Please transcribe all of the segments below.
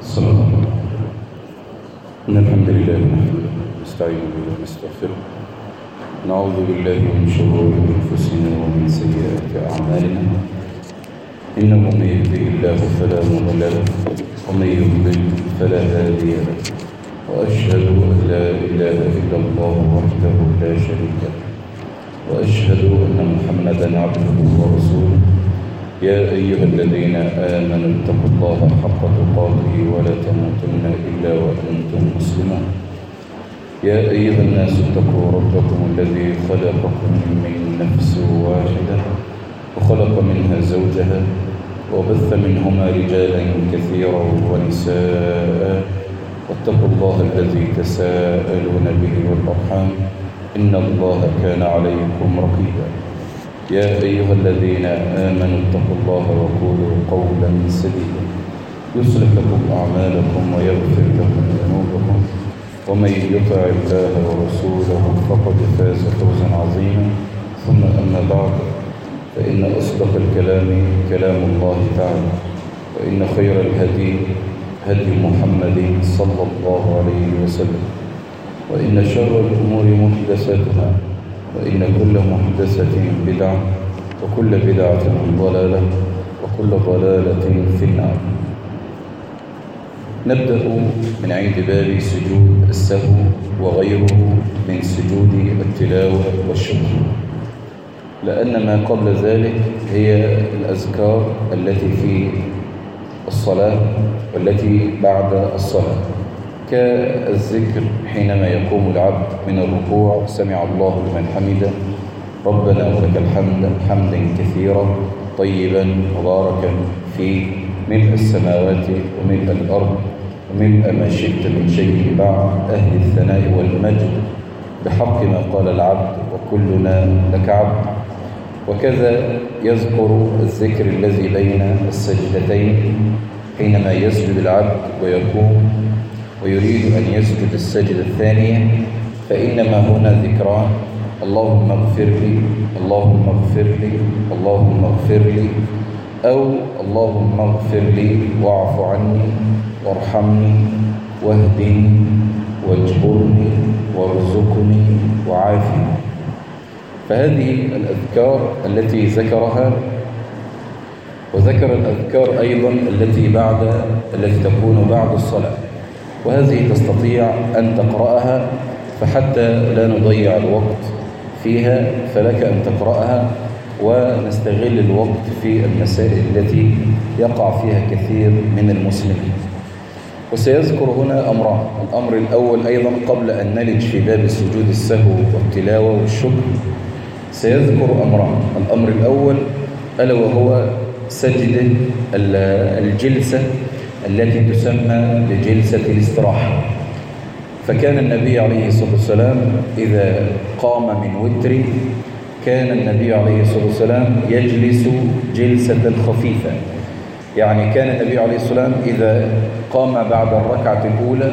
صلى الله عليه وسلم إن الحمد لله نحمده ونستعين به ونستغفره نعوذ بالله من شرور أنفسنا ومن سيئات أعمالنا إنه من يهده الله فلا مضل له ومن يضلل فلا هادي له وأشهد أن لا إله إلا الله وحده لا شريك له وأشهد أن محمدا عبده ورسوله يا أيها الذين آمنوا اتقوا الله حق تقاته ولا تموتن إلا وأنتم مسلمون يا أيها الناس اتقوا ربكم الذي خلقكم من نفس واحدة وخلق منها زوجها وبث منهما رجالا كثيرا ونساء واتقوا الله الذي تساءلون به والأرحام إن الله كان عليكم رقيبا يا أيها الذين آمنوا اتقوا الله وقولوا قولا سديدا يصلح لكم أعمالكم ويغفر لكم ذنوبكم ومن يطع الله ورسوله فقد فاز فوزا عظيما ثم أما بعد فإن أصدق الكلام كلام الله تعالى وإن خير الهدي هدي محمد صلى الله عليه وسلم وإن شر الأمور محدثاتها وإن كل محدثة بدعة وكل بدعة ضلالة وكل ضلالة في النار نبدأ من عند باب سجود السهو وغيره من سجود التلاوة والشكر لأن ما قبل ذلك هي الأذكار التي في الصلاة والتي بعد الصلاة كالذكر حينما يقوم العبد من الركوع سمع الله لمن حمده ربنا ولك الحمد حمدا كثيرا طيبا مباركا في ملء السماوات وملء الأرض وملء ما شئت من شيء بعد أهل الثناء والمجد بحق ما قال العبد وكلنا لك عبد وكذا يذكر الذكر الذي بين السجدتين حينما يسجد العبد ويقوم ويريد أن يسجد السجدة الثانية فإنما هنا ذكران اللهم اغفر لي اللهم اغفر لي اللهم اغفر لي أو اللهم اغفر لي واعف عني وارحمني واهدني واجبرني وارزقني وعافني فهذه الأذكار التي ذكرها وذكر الأذكار أيضا التي بعد التي تكون بعد الصلاة وهذه تستطيع أن تقرأها فحتى لا نضيع الوقت فيها فلك أن تقرأها ونستغل الوقت في المسائل التي يقع فيها كثير من المسلمين وسيذكر هنا أمران الأمر الأول أيضا قبل أن نلج في باب السجود السهو والتلاوة والشكر سيذكر أمران الأمر الأول ألا وهو سجد الجلسة التي تسمى بجلسة الاستراحة فكان النبي عليه الصلاة والسلام إذا قام من وتر كان النبي عليه الصلاة والسلام يجلس جلسة خفيفة يعني كان النبي عليه الصلاة والسلام إذا قام بعد الركعة الأولى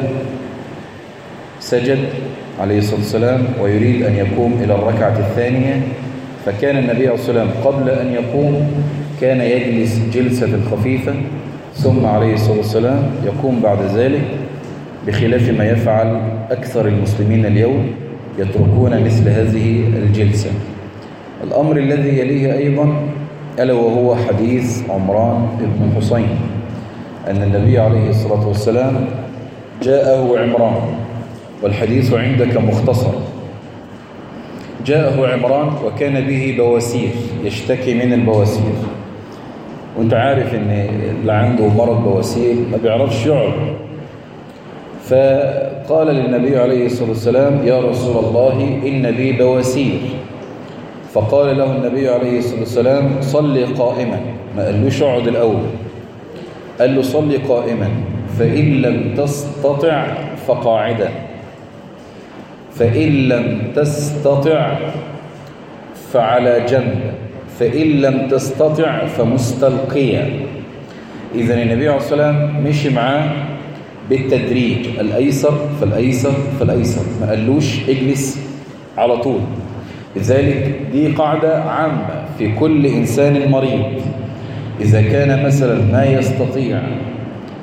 سجد عليه الصلاة والسلام ويريد أن يقوم إلى الركعة الثانية فكان النبي عليه الصلاة والسلام قبل أن يقوم كان يجلس جلسة خفيفة ثم عليه الصلاة والسلام يقوم بعد ذلك بخلاف ما يفعل أكثر المسلمين اليوم يتركون مثل هذه الجلسة الأمر الذي يليه أيضا ألا وهو حديث عمران بن حسين أن النبي عليه الصلاة والسلام جاءه عمران والحديث عندك مختصر جاءه عمران وكان به بواسير يشتكي من البواسير وانت عارف ان اللي عنده مرض بواسير ما بيعرفش يقعد فقال للنبي عليه الصلاة والسلام يا رسول الله إن بي بواسير فقال له النبي عليه الصلاة والسلام صلي قائما ما قالوش اقعد الأول قال له صلي قائما فإن لم تستطع فقاعدا فإن لم تستطع فعلى جنب فإن لم تستطع فمستلقيا إذا النبي عليه الصلاة والسلام مشي معاه بالتدريج الأيسر فالأيسر فالأيسر ما قالوش اجلس على طول لذلك دي قاعدة عامة في كل إنسان مريض إذا كان مثلا ما يستطيع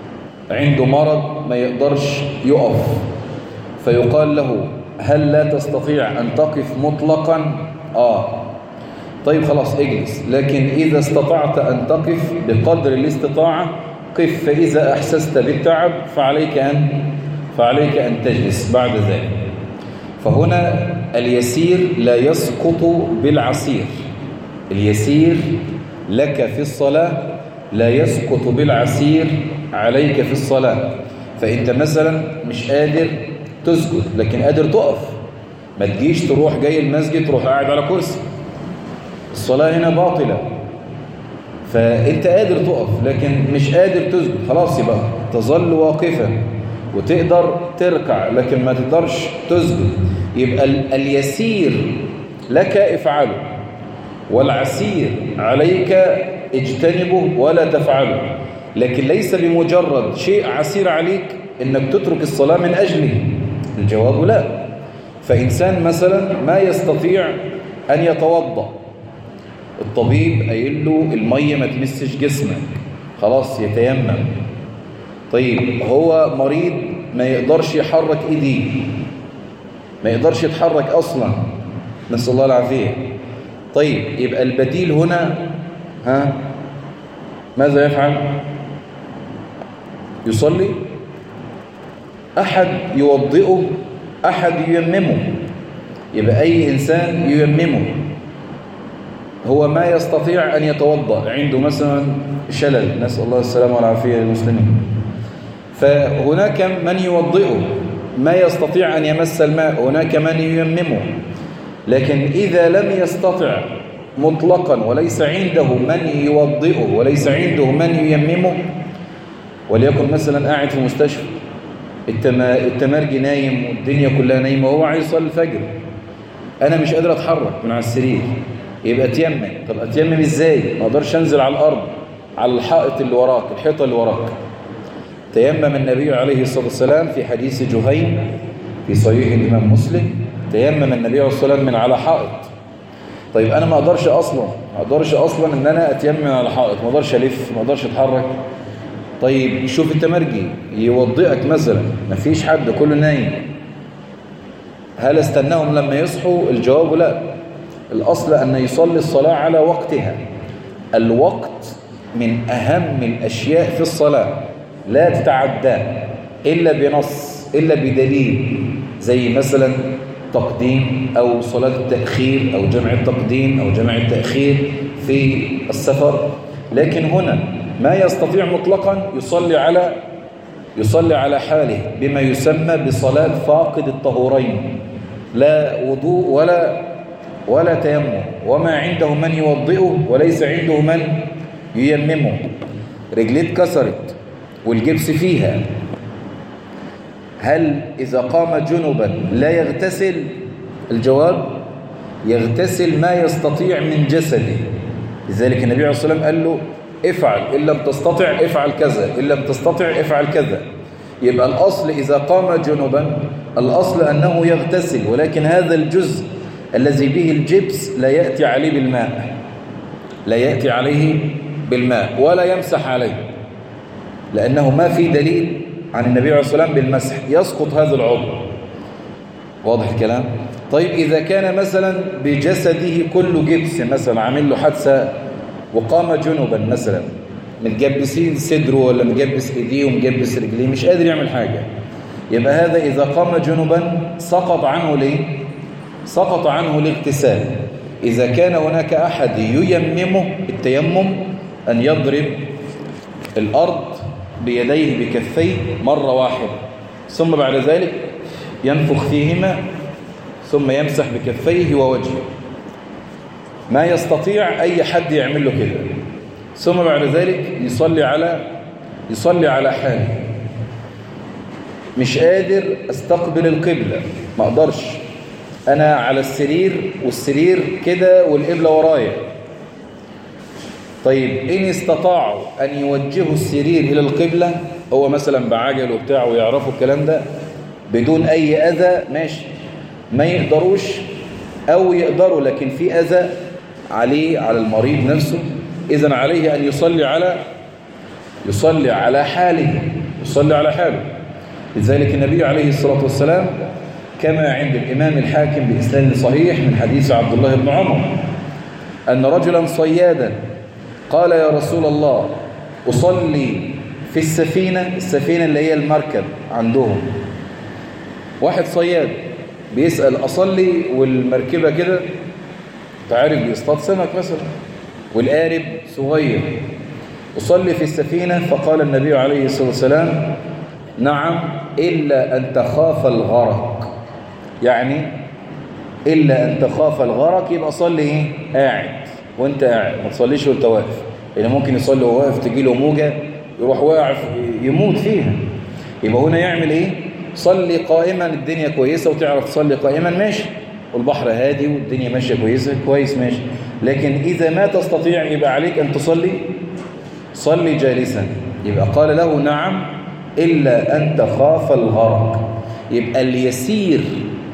عنده مرض ما يقدرش يقف فيقال له هل لا تستطيع أن تقف مطلقا آه طيب خلاص اجلس لكن إذا استطعت أن تقف بقدر الاستطاعة قف فإذا أحسست بالتعب فعليك أن فعليك أن تجلس بعد ذلك فهنا اليسير لا يسقط بالعسير اليسير لك في الصلاة لا يسقط بالعسير عليك في الصلاة فأنت مثلا مش قادر تسجد لكن قادر تقف ما تجيش تروح جاي المسجد تروح قاعد على كرسي الصلاة هنا باطلة فأنت قادر تقف لكن مش قادر تسجد خلاص يبقى تظل واقفا وتقدر تركع لكن ما تقدرش تسجد يبقى اليسير لك افعله والعسير عليك اجتنبه ولا تفعله لكن ليس بمجرد شيء عسير عليك انك تترك الصلاة من اجله الجواب لا فإنسان مثلا ما يستطيع أن يتوضأ الطبيب قايل له المية ما تمسش جسمك خلاص يتيمم طيب هو مريض ما يقدرش يحرك ايديه ما يقدرش يتحرك اصلا نسال الله العافيه طيب يبقى البديل هنا ها ماذا يفعل يصلي احد يوضئه احد ييممه يبقى اي انسان ييممه هو ما يستطيع ان يتوضا عنده مثلا شلل نسال الله السلامه والعافيه للمسلمين فهناك من يوضئه ما يستطيع أن يمس الماء هناك من ييممه لكن إذا لم يستطع مطلقا وليس عنده من يوضئه وليس عنده من ييممه وليكن مثلا قاعد في مستشفى التمرجي نايم والدنيا كلها نايمه وهو عايز يصلي الفجر انا مش قادر اتحرك من على السرير يبقى اتيمم طب اتيمم ازاي ما اقدرش انزل على الارض على الحائط اللي وراك الحيطه اللي وراك تيمم النبي عليه الصلاة والسلام في حديث جهيم في صحيح الإمام مسلم تيمم النبي عليه الصلاة والسلام من على حائط طيب أنا ما أقدرش أصلا ما أقدرش أصلا أن أنا أتيمم على حائط ما أقدرش ألف ما أقدرش أتحرك طيب شوف التمرجي يوضئك مثلا ما فيش حد كله نايم هل استناهم لما يصحوا الجواب لا الأصل أن يصلي الصلاة على وقتها الوقت من أهم الأشياء في الصلاة لا تتعدى إلا بنص إلا بدليل زي مثلا تقديم أو صلاة التأخير أو جمع التقديم أو جمع التأخير في السفر لكن هنا ما يستطيع مطلقا يصلي على يصلي على حاله بما يسمى بصلاة فاقد الطهورين لا وضوء ولا ولا تيمم وما عنده من يوضئه وليس عنده من ييممه رجليه اتكسرت والجبس فيها هل إذا قام جنبا لا يغتسل الجواب يغتسل ما يستطيع من جسده لذلك النبي عليه الصلاة والسلام قال له افعل إن لم تستطع افعل كذا إن لم تستطع افعل كذا يبقى الأصل إذا قام جنبا الأصل أنه يغتسل ولكن هذا الجزء الذي به الجبس لا يأتي عليه بالماء لا يأتي عليه بالماء ولا يمسح عليه لأنه ما في دليل عن النبي عليه الصلاة والسلام بالمسح يسقط هذا العضو واضح الكلام طيب إذا كان مثلا بجسده كله جبس مثلا عامل له حادثة وقام جنبا مثلا متجبسين صدره ولا مجبس ايديه ومجبس رجليه مش قادر يعمل حاجة يبقى هذا إذا قام جنبا سقط عنه ليه سقط عنه الاغتسال إذا كان هناك أحد ييممه التيمم أن يضرب الأرض بيديه بكفيه مرة واحدة ثم بعد ذلك ينفخ فيهما ثم يمسح بكفيه ووجهه ما يستطيع أي حد يعمل له كده ثم بعد ذلك يصلي على يصلي على حاله مش قادر استقبل القبلة ما اقدرش انا على السرير والسرير كده والقبلة ورايا طيب إن استطاعوا أن يوجهوا السرير إلى القبلة هو مثلا بعجل وبتاع ويعرفوا الكلام ده بدون أي أذى ماشي ما يقدروش أو يقدروا لكن في أذى عليه على المريض نفسه إذا عليه أن يصلي على يصلي على حاله يصلي على حاله لذلك النبي عليه الصلاة والسلام كما عند الإمام الحاكم بإسناد صحيح من حديث عبد الله بن عمر أن رجلا صيادا قال يا رسول الله أصلي في السفينة السفينة اللي هي المركب عندهم واحد صياد بيسأل أصلي والمركبة كده تعرف بيصطاد سمك مثلا والقارب صغير أصلي في السفينة فقال النبي عليه الصلاة والسلام نعم إلا أن تخاف الغرق يعني إلا أن تخاف الغرق يبقى صلي إيه؟ قاعد وانت قاعد ما تصليش وانت واقف لأن ممكن يصلي وهو واقف تجي له موجة يروح واقف يموت فيها يبقى هنا يعمل إيه صلي قائما الدنيا كويسة وتعرف تصلي قائما ماشي والبحر هادي والدنيا ماشية كويسة كويس ماشي لكن إذا ما تستطيع يبقى عليك أن تصلي صلي جالسا يبقى قال له نعم إلا أن تخاف الغرق يبقى اليسير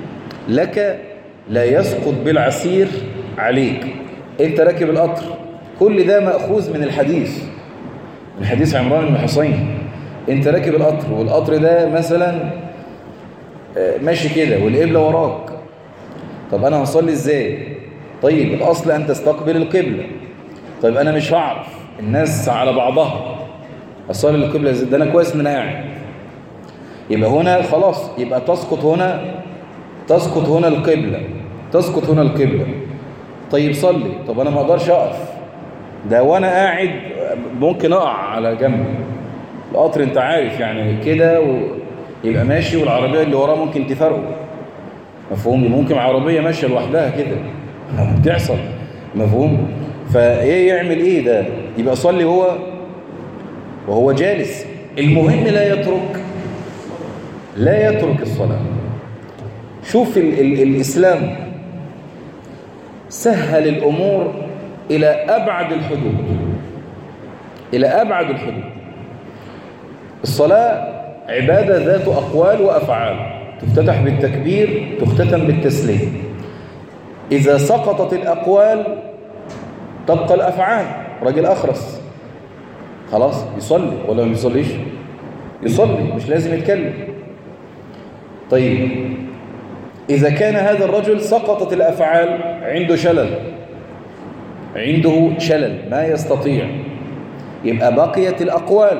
لك لا يسقط بالعسير عليك انت راكب القطر كل ده مأخوذ من الحديث من حديث عمران بن حسين انت راكب القطر والقطر ده مثلا ماشي كده والقبلة وراك طب انا هصلي ازاي طيب الاصل ان تستقبل القبلة طيب انا مش هعرف الناس على بعضها اصلي القبلة ازاي ده انا كويس من قاعد يبقى هنا خلاص يبقى تسقط هنا تسقط هنا القبلة تسقط هنا القبلة طيب صلي طب انا ما اقدرش اقف ده وانا قاعد ممكن اقع على جنب القطر انت عارف يعني كده و... يبقى ماشي والعربية اللي وراه ممكن تفرقه مفهوم ممكن عربية ماشية لوحدها كده بتحصل مفهوم فايه يعمل ايه ده يبقى صلي هو وهو جالس المهم لا يترك لا يترك الصلاة شوف ال ال الإسلام سهل الأمور إلى أبعد الحدود إلى أبعد الحدود الصلاة عبادة ذات أقوال وأفعال تفتتح بالتكبير تختتم بالتسليم إذا سقطت الأقوال تبقى الأفعال راجل أخرس خلاص يصلي ولا ما يصليش يصلي مش لازم يتكلم طيب إذا كان هذا الرجل سقطت الأفعال عنده شلل عنده شلل ما يستطيع يبقى بقيت الأقوال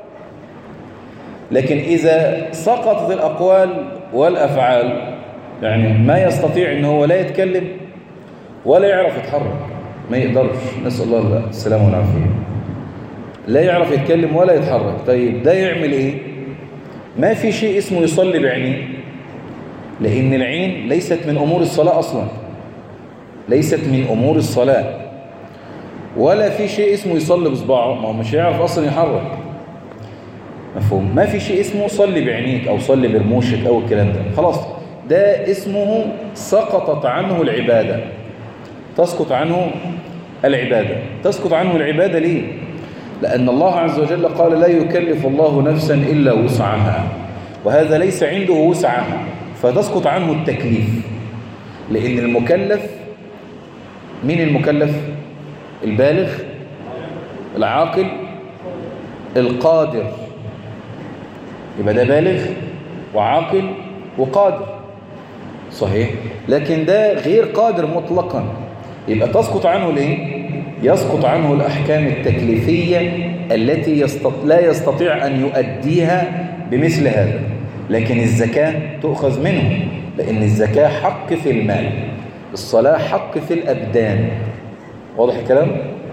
لكن إذا سقطت الأقوال والأفعال يعني ما يستطيع إن هو لا يتكلم ولا يعرف يتحرك ما يقدرش نسأل الله السلامة والعافية لا يعرف يتكلم ولا يتحرك طيب ده يعمل إيه ما في شيء اسمه يصلي بعينيه لأن العين ليست من أمور الصلاة أصلا ليست من أمور الصلاة ولا في شيء اسمه يصلي بصباعه ما هو مش هيعرف أصلا يحرك مفهوم ما في شيء اسمه صلي بعينيك أو صلي برموشك أو الكلام ده خلاص ده اسمه سقطت عنه العبادة تسقط عنه العبادة تسقط عنه العبادة ليه لأن الله عز وجل قال لا يكلف الله نفسا إلا وسعها وهذا ليس عنده وسعها فتسقط عنه التكليف لأن المكلف مين المكلف البالغ العاقل القادر يبقى ده بالغ وعاقل وقادر صحيح لكن ده غير قادر مطلقا يبقى تسقط عنه ليه يسقط عنه الأحكام التكليفية التي يستط... لا يستطيع أن يؤديها بمثل هذا لكن الزكاة تؤخذ منه لأن الزكاة حق في المال الصلاة حق في الأبدان واضح الكلام؟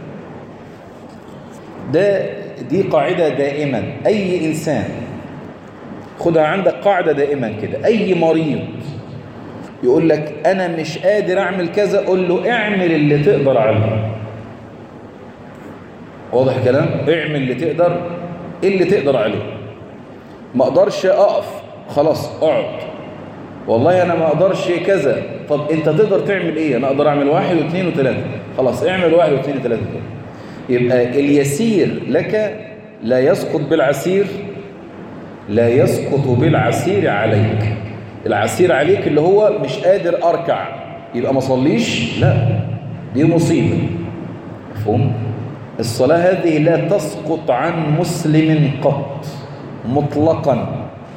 ده دي قاعدة دائما أي إنسان خدها عندك قاعدة دائما كده أي مريض يقول لك أنا مش قادر أعمل كذا قول له اعمل اللي تقدر عليه واضح الكلام؟ اعمل اللي تقدر اللي تقدر عليه ما اقدرش اقف خلاص اقعد والله انا ما اقدرش كذا طب انت تقدر تعمل ايه انا اقدر اعمل واحد واثنين وثلاثة خلاص اعمل واحد واثنين وثلاثة يبقى اليسير لك لا يسقط بالعسير لا يسقط بالعسير عليك العسير عليك اللي هو مش قادر اركع يبقى ما صليش لا دي مصيبة مفهوم الصلاة هذه لا تسقط عن مسلم قط مطلقا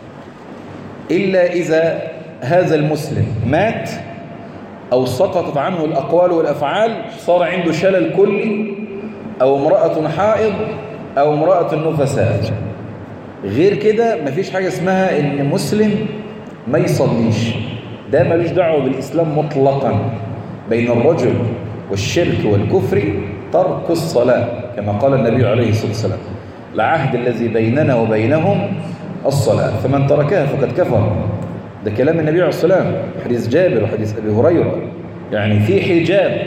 إلا إذا هذا المسلم مات أو سقطت عنه الأقوال والأفعال صار عنده شلل كلي أو امرأة حائض أو امرأة نفساء غير كده مفيش حاجة اسمها إن مسلم ما يصليش ده ملوش دعوة بالإسلام مطلقا بين الرجل والشرك والكفر ترك الصلاة كما قال النبي عليه الصلاة والسلام العهد الذي بيننا وبينهم الصلاة فمن تركها فقد كفر ده كلام النبي عليه الصلاة والسلام حديث جابر وحديث أبي هريرة يعني في حجاب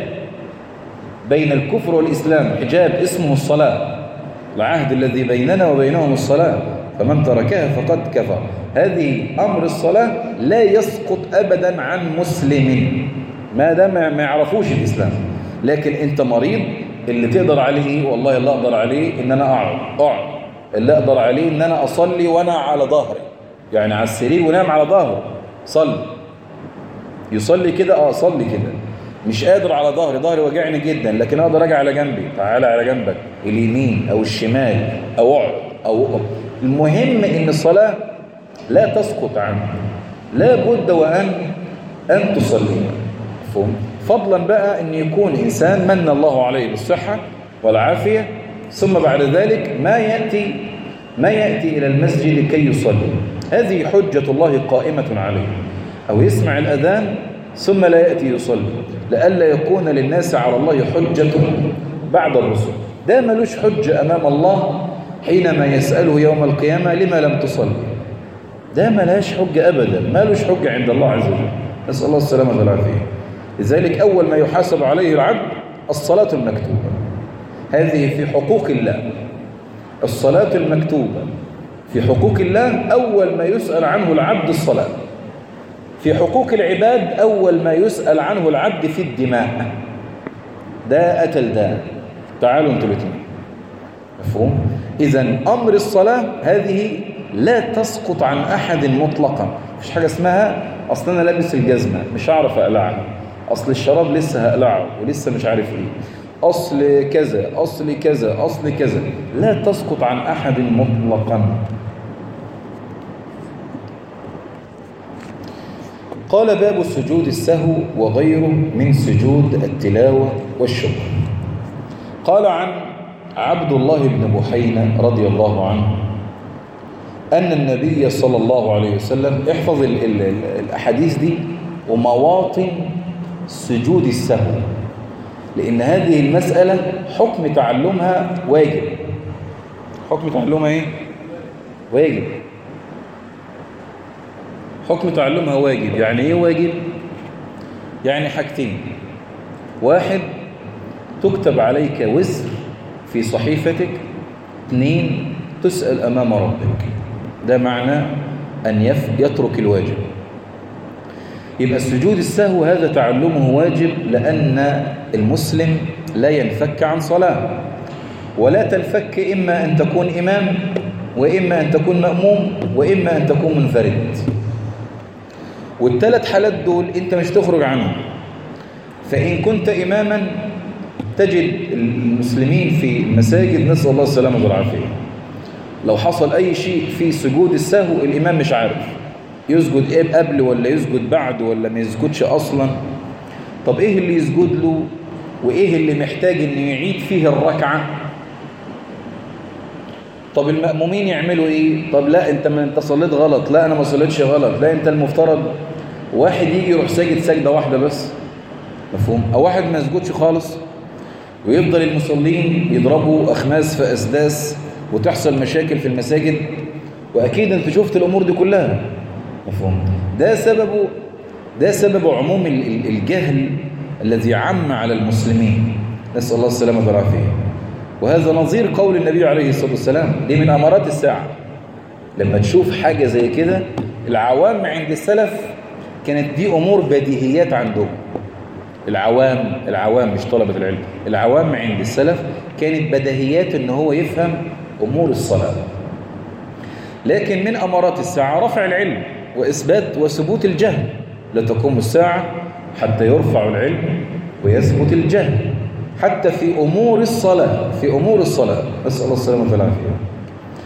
بين الكفر والإسلام حجاب اسمه الصلاة العهد الذي بيننا وبينهم الصلاة فمن تركها فقد كفر هذه أمر الصلاة لا يسقط أبدا عن مسلم ما دام ما يعرفوش الإسلام لكن أنت مريض اللي تقدر عليه إيه والله اللي أقدر عليه إن أنا أقعد أقعد اللي أقدر عليه إن أنا أصلي وأنا على ظهري يعني على السرير ونام على ظهره صلي يصلي كده اه صلي كده مش قادر على ظهري ظهري وجعني جدا لكن اقدر اجي على جنبي تعالى على جنبك اليمين او الشمال او اقعد او اقف المهم ان الصلاة لا تسقط عنه لا بد وان ان تصلي مفهوم فضلا بقى ان يكون انسان من الله عليه بالصحة والعافية ثم بعد ذلك ما يأتي ما يأتي إلى المسجد كي يصلي هذه حجة الله قائمة عليه أو يسمع الأذان ثم لا يأتي يصلي لئلا يكون للناس على الله حجة بعد الرسل ده ملوش حجة أمام الله حينما يسأله يوم القيامة لما لم تصلي ده ملاش حجة أبدا مالوش حجة عند الله عز وجل نسأل الله السلامة والعافية لذلك أول ما يحاسب عليه العبد الصلاة المكتوبة هذه في حقوق الله الصلاة المكتوبة في حقوق الله أول ما يسأل عنه العبد الصلاة في حقوق العباد أول ما يسأل عنه العبد في الدماء ده قتل ده تعالوا انتوا الاثنين مفهوم إذا أمر الصلاة هذه لا تسقط عن أحد مطلقا مفيش حاجة اسمها أصل أنا لابس الجزمة مش هعرف أقلعها أصل الشراب لسه هقلعه ولسه مش عارف إيه أصل كذا أصل كذا أصل كذا لا تسقط عن أحد مطلقا قال باب سجود السهو وغيره من سجود التلاوة والشكر قال عن عبد الله بن بحينة رضي الله عنه أن النبي صلى الله عليه وسلم احفظ ال ال ال الأحاديث دي ومواطن سجود السهو لأن هذه المسألة حكم تعلمها واجب حكم تعلمها ايه؟ واجب حكم تعلمها واجب يعني ايه واجب؟ يعني حاجتين واحد تكتب عليك وزر في صحيفتك اثنين تسأل أمام ربك ده معنى أن يترك الواجب يبقى السجود السهو هذا تعلمه واجب لأن المسلم لا ينفك عن صلاة ولا تنفك إما أن تكون إمام وإما أن تكون مأموم وإما أن تكون منفرد والثلاث حالات دول أنت مش تخرج عنهم فإن كنت إماما تجد المسلمين في المساجد نسأل الله السلامة والعافية لو حصل أي شيء في سجود السهو الإمام مش عارف يسجد إيه قبل ولا يسجد بعد ولا ما يسجدش أصلا طب إيه اللي يسجد له وإيه اللي محتاج إنه يعيد فيه الركعة طب المأمومين يعملوا إيه طب لا أنت ما أنت صليت غلط لا أنا ما صليتش غلط لا أنت المفترض واحد يجي يروح ساجد سجدة واحدة بس مفهوم أو واحد ما يسجدش خالص ويفضل المصلين يضربوا أخماس في أسداس وتحصل مشاكل في المساجد وأكيد أنت شفت الأمور دي كلها مفهوم ده سببه ده سبب عموم الجهل الذي عم على المسلمين نسأل الله السلامة والعافية وهذا نظير قول النبي عليه الصلاة والسلام دي من أمارات الساعة لما تشوف حاجة زي كده العوام عند السلف كانت دي أمور بديهيات عندهم العوام العوام مش طلبة العلم العوام عند السلف كانت بديهيات ان هو يفهم أمور الصلاة لكن من أمارات الساعة رفع العلم وإثبات وثبوت الجهل لا تقوم الساعة حتى يرفع العلم ويثبت الجهل حتى في أمور الصلاة في أمور الصلاة نسأل الله السلامة والعافية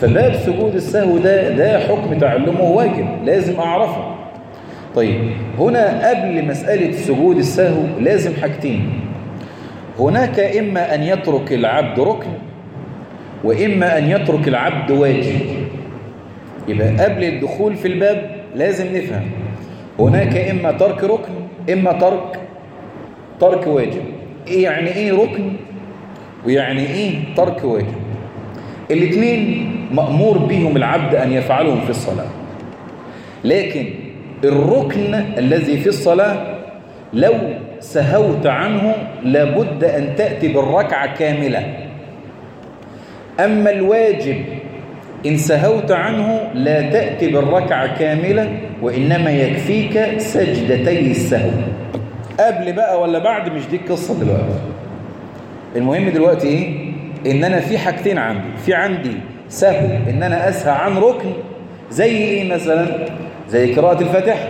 فباب سجود السهو ده ده حكم تعلمه واجب لازم أعرفه طيب هنا قبل مسألة سجود السهو لازم حاجتين هناك إما أن يترك العبد ركن وإما أن يترك العبد واجب يبقى قبل الدخول في الباب لازم نفهم هناك إما ترك ركن إما ترك ترك واجب إيه يعني إيه ركن ويعني إيه ترك واجب الاثنين مأمور بهم العبد أن يفعلهم في الصلاة لكن الركن الذي في الصلاة لو سهوت عنه لابد أن تأتي بالركعة كاملة أما الواجب إن سهوت عنه لا تأتي بالركعة كاملة وإنما يكفيك سجدتي السهو قبل بقى ولا بعد مش دي القصة دلوقتي المهم دلوقتي إيه إن أنا في حاجتين عندي في عندي سهو إن أنا أسهى عن ركن زي إيه مثلا زي قراءة الفاتحة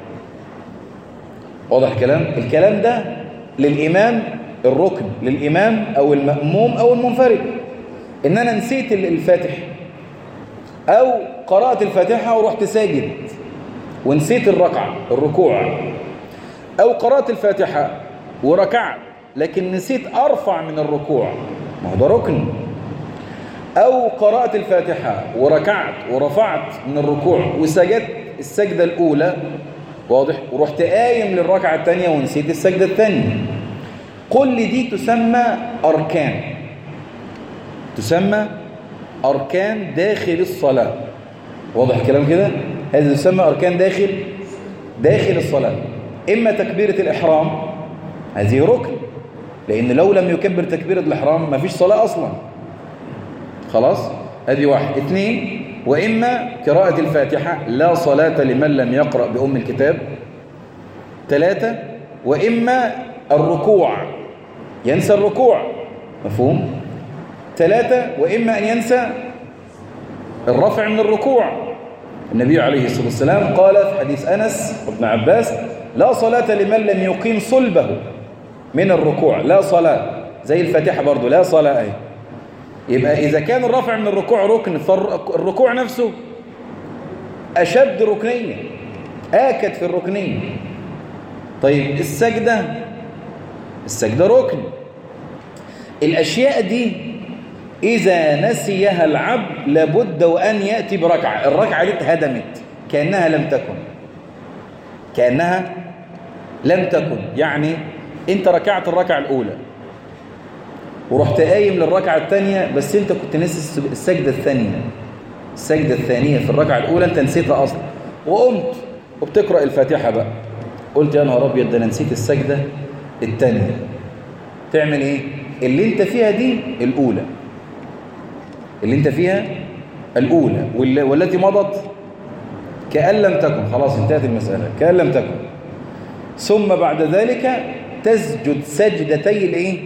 واضح الكلام الكلام ده للإمام الركن للإمام أو المأموم أو المنفرد إن أنا نسيت الفاتحة أو قرأت الفاتحة ورحت ساجد ونسيت الركعة الركوع أو قرأت الفاتحة وركعت لكن نسيت أرفع من الركوع ما هو ده ركن أو قرأت الفاتحة وركعت ورفعت من الركوع وسجدت السجدة الأولى واضح ورحت قايم للركعة الثانية ونسيت السجدة الثانية كل دي تسمى أركان تسمى أركان داخل الصلاة واضح الكلام كده هذه تسمى أركان داخل داخل الصلاة إما تكبيرة الإحرام هذه ركن لأن لو لم يكبر تكبيرة الإحرام ما فيش صلاة أصلا خلاص هذه واحد اثنين وإما قراءة الفاتحة لا صلاة لمن لم يقرأ بأم الكتاب ثلاثة وإما الركوع ينسى الركوع مفهوم ثلاثة وإما أن ينسى الرفع من الركوع النبي عليه الصلاة والسلام قال في حديث أنس وابن عباس لا صلاة لمن لم يقيم صلبه من الركوع لا صلاة زي الفاتحة برضو لا صلاة أي يبقى إذا كان الرفع من الركوع ركن فالركوع نفسه أشد ركنية آكد في الركنية طيب السجدة السجدة ركن الأشياء دي إذا نسيها العبد لابد وأن يأتي بركعة الركعة دي اتهدمت كأنها لم تكن كأنها لم تكن يعني انت ركعت الركعة الأولى ورحت قايم للركعة الثانية بس انت كنت ناسي السجدة الثانية السجدة الثانية في الركعة الأولى انت نسيتها أصلا وقمت وبتقرأ الفاتحة بقى قلت يا نهار أبيض ده أنا نسيت السجدة الثانية تعمل إيه؟ اللي انت فيها دي الأولى اللي انت فيها الأولى والتي مضت كأن لم تكن خلاص انتهت المسألة كأن لم تكن ثم بعد ذلك تسجد سجدتي الايه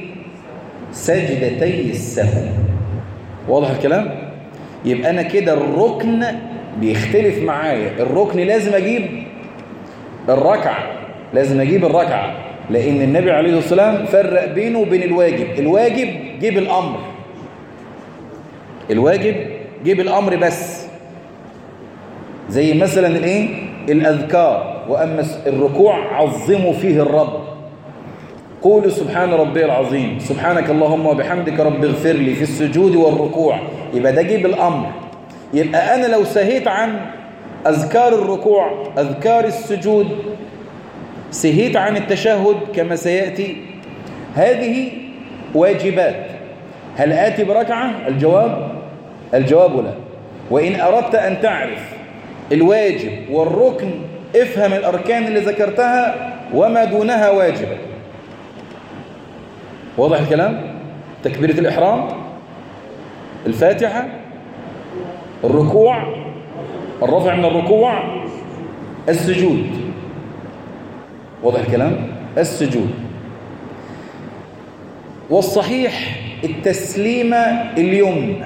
سجدتي السهو واضح الكلام يبقى انا كده الركن بيختلف معايا الركن لازم اجيب الركعه لازم اجيب الركعه لان النبي عليه الصلاه والسلام فرق بينه وبين الواجب الواجب جيب الامر الواجب جيب الامر بس زي مثلا الايه الاذكار واما الركوع عظموا فيه الرب قولوا سبحان ربي العظيم سبحانك اللهم وبحمدك رب اغفر لي في السجود والركوع يبقى ده جيب الامر يبقى انا لو سهيت عن اذكار الركوع اذكار السجود سهيت عن التشهد كما سياتي هذه واجبات هل اتي بركعه الجواب الجواب لا وان اردت ان تعرف الواجب والركن افهم الاركان اللي ذكرتها وما دونها واجبه واضح الكلام تكبيرة الإحرام الفاتحة الركوع الرفع من الركوع السجود واضح الكلام السجود والصحيح التسليمة اليمنى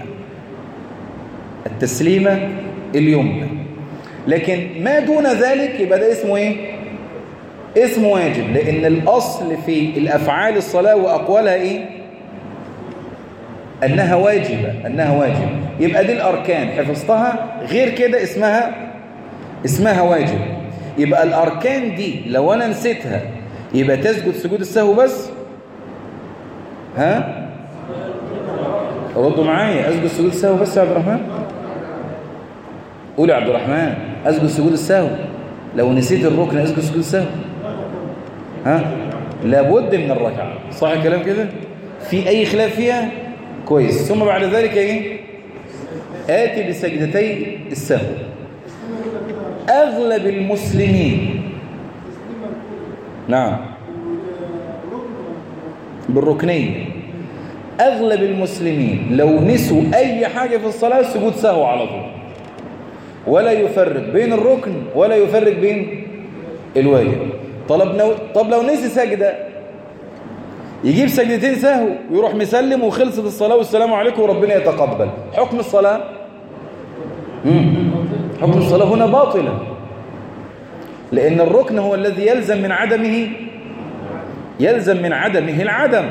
التسليمة اليمنى لكن ما دون ذلك يبقى ده اسمه ايه اسم واجب لأن الأصل في الأفعال الصلاة وأقوالها إيه؟ أنها واجبة أنها واجبة يبقى دي الأركان حفظتها غير كده اسمها اسمها واجب يبقى الأركان دي لو أنا نسيتها يبقى تسجد سجود السهو بس ها ردوا معايا أسجد سجود السهو بس يا عبد الرحمن قول يا عبد الرحمن أسجد سجود السهو لو نسيت الركن أسجد سجود السهو ها لابد من الركعة صح الكلام كده في أي خلاف فيها كويس ثم بعد ذلك ايه آتي بسجدتي السهو أغلب المسلمين نعم بالركنية أغلب المسلمين لو نسوا أي حاجة في الصلاة سجود سهو على طول ولا يفرق بين الركن ولا يفرق بين الواجب طلب, نو... طب لو نسي سجدة يجيب سجدتين سهو ويروح مسلم وخلصت الصلاة والسلام عليكم وربنا يتقبل حكم الصلاة مم. حكم الصلاة هنا باطلة لأن الركن هو الذي يلزم من عدمه يلزم من عدمه العدم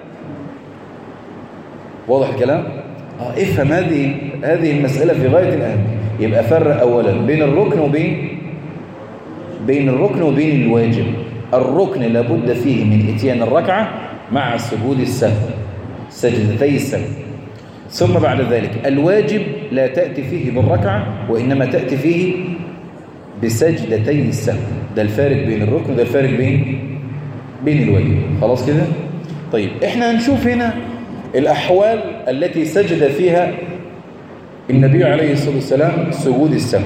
واضح الكلام؟ آه افهم هذه هذه المسألة في غاية الأهمية يبقى فرق أولا بين الركن وبين بين الركن وبين الواجب الركن لابد فيه من اتيان الركعة مع سجود السهو سجدتي السهو ثم بعد ذلك الواجب لا تأتي فيه بالركعة وإنما تأتي فيه بسجدتي السهو ده الفارق بين الركن وده الفارق بين بين الواجب خلاص كده طيب احنا هنشوف هنا الأحوال التي سجد فيها النبي عليه الصلاة والسلام سجود السهو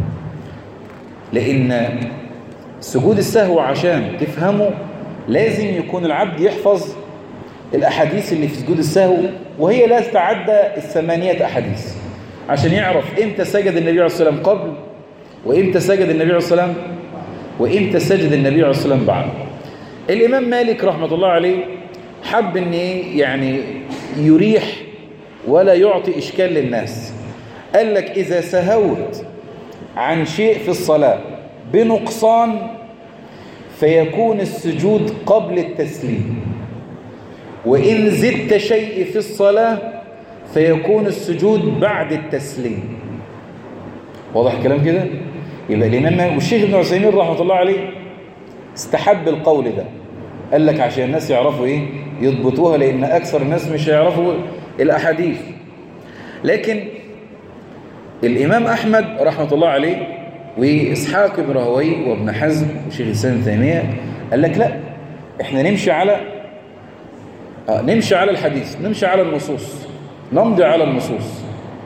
لأن سجود السهو عشان تفهمه لازم يكون العبد يحفظ الأحاديث اللي في سجود السهو وهي لا تتعدى الثمانية أحاديث عشان يعرف إمتى سجد النبي عليه الصلاة والسلام قبل وإمتى سجد النبي عليه الصلاة والسلام وإمتى سجد النبي عليه الصلاة والسلام بعد الإمام مالك رحمة الله عليه حب أن يعني يريح ولا يعطي إشكال للناس قال لك إذا سهوت عن شيء في الصلاة بنقصان فيكون السجود قبل التسليم وإن زدت شيء في الصلاة فيكون السجود بعد التسليم واضح الكلام كده يبقى الإمام والشيخ ابن عثيمين رحمة الله عليه استحب القول ده قال لك عشان الناس يعرفوا ايه يضبطوها لأن أكثر الناس مش هيعرفوا الأحاديث لكن الإمام أحمد رحمة الله عليه وإسحاق بن راهوي وابن حزم وشيخ الإسلام تيمية قال لك لا احنا نمشي على آه نمشي على الحديث نمشي على النصوص نمضي على النصوص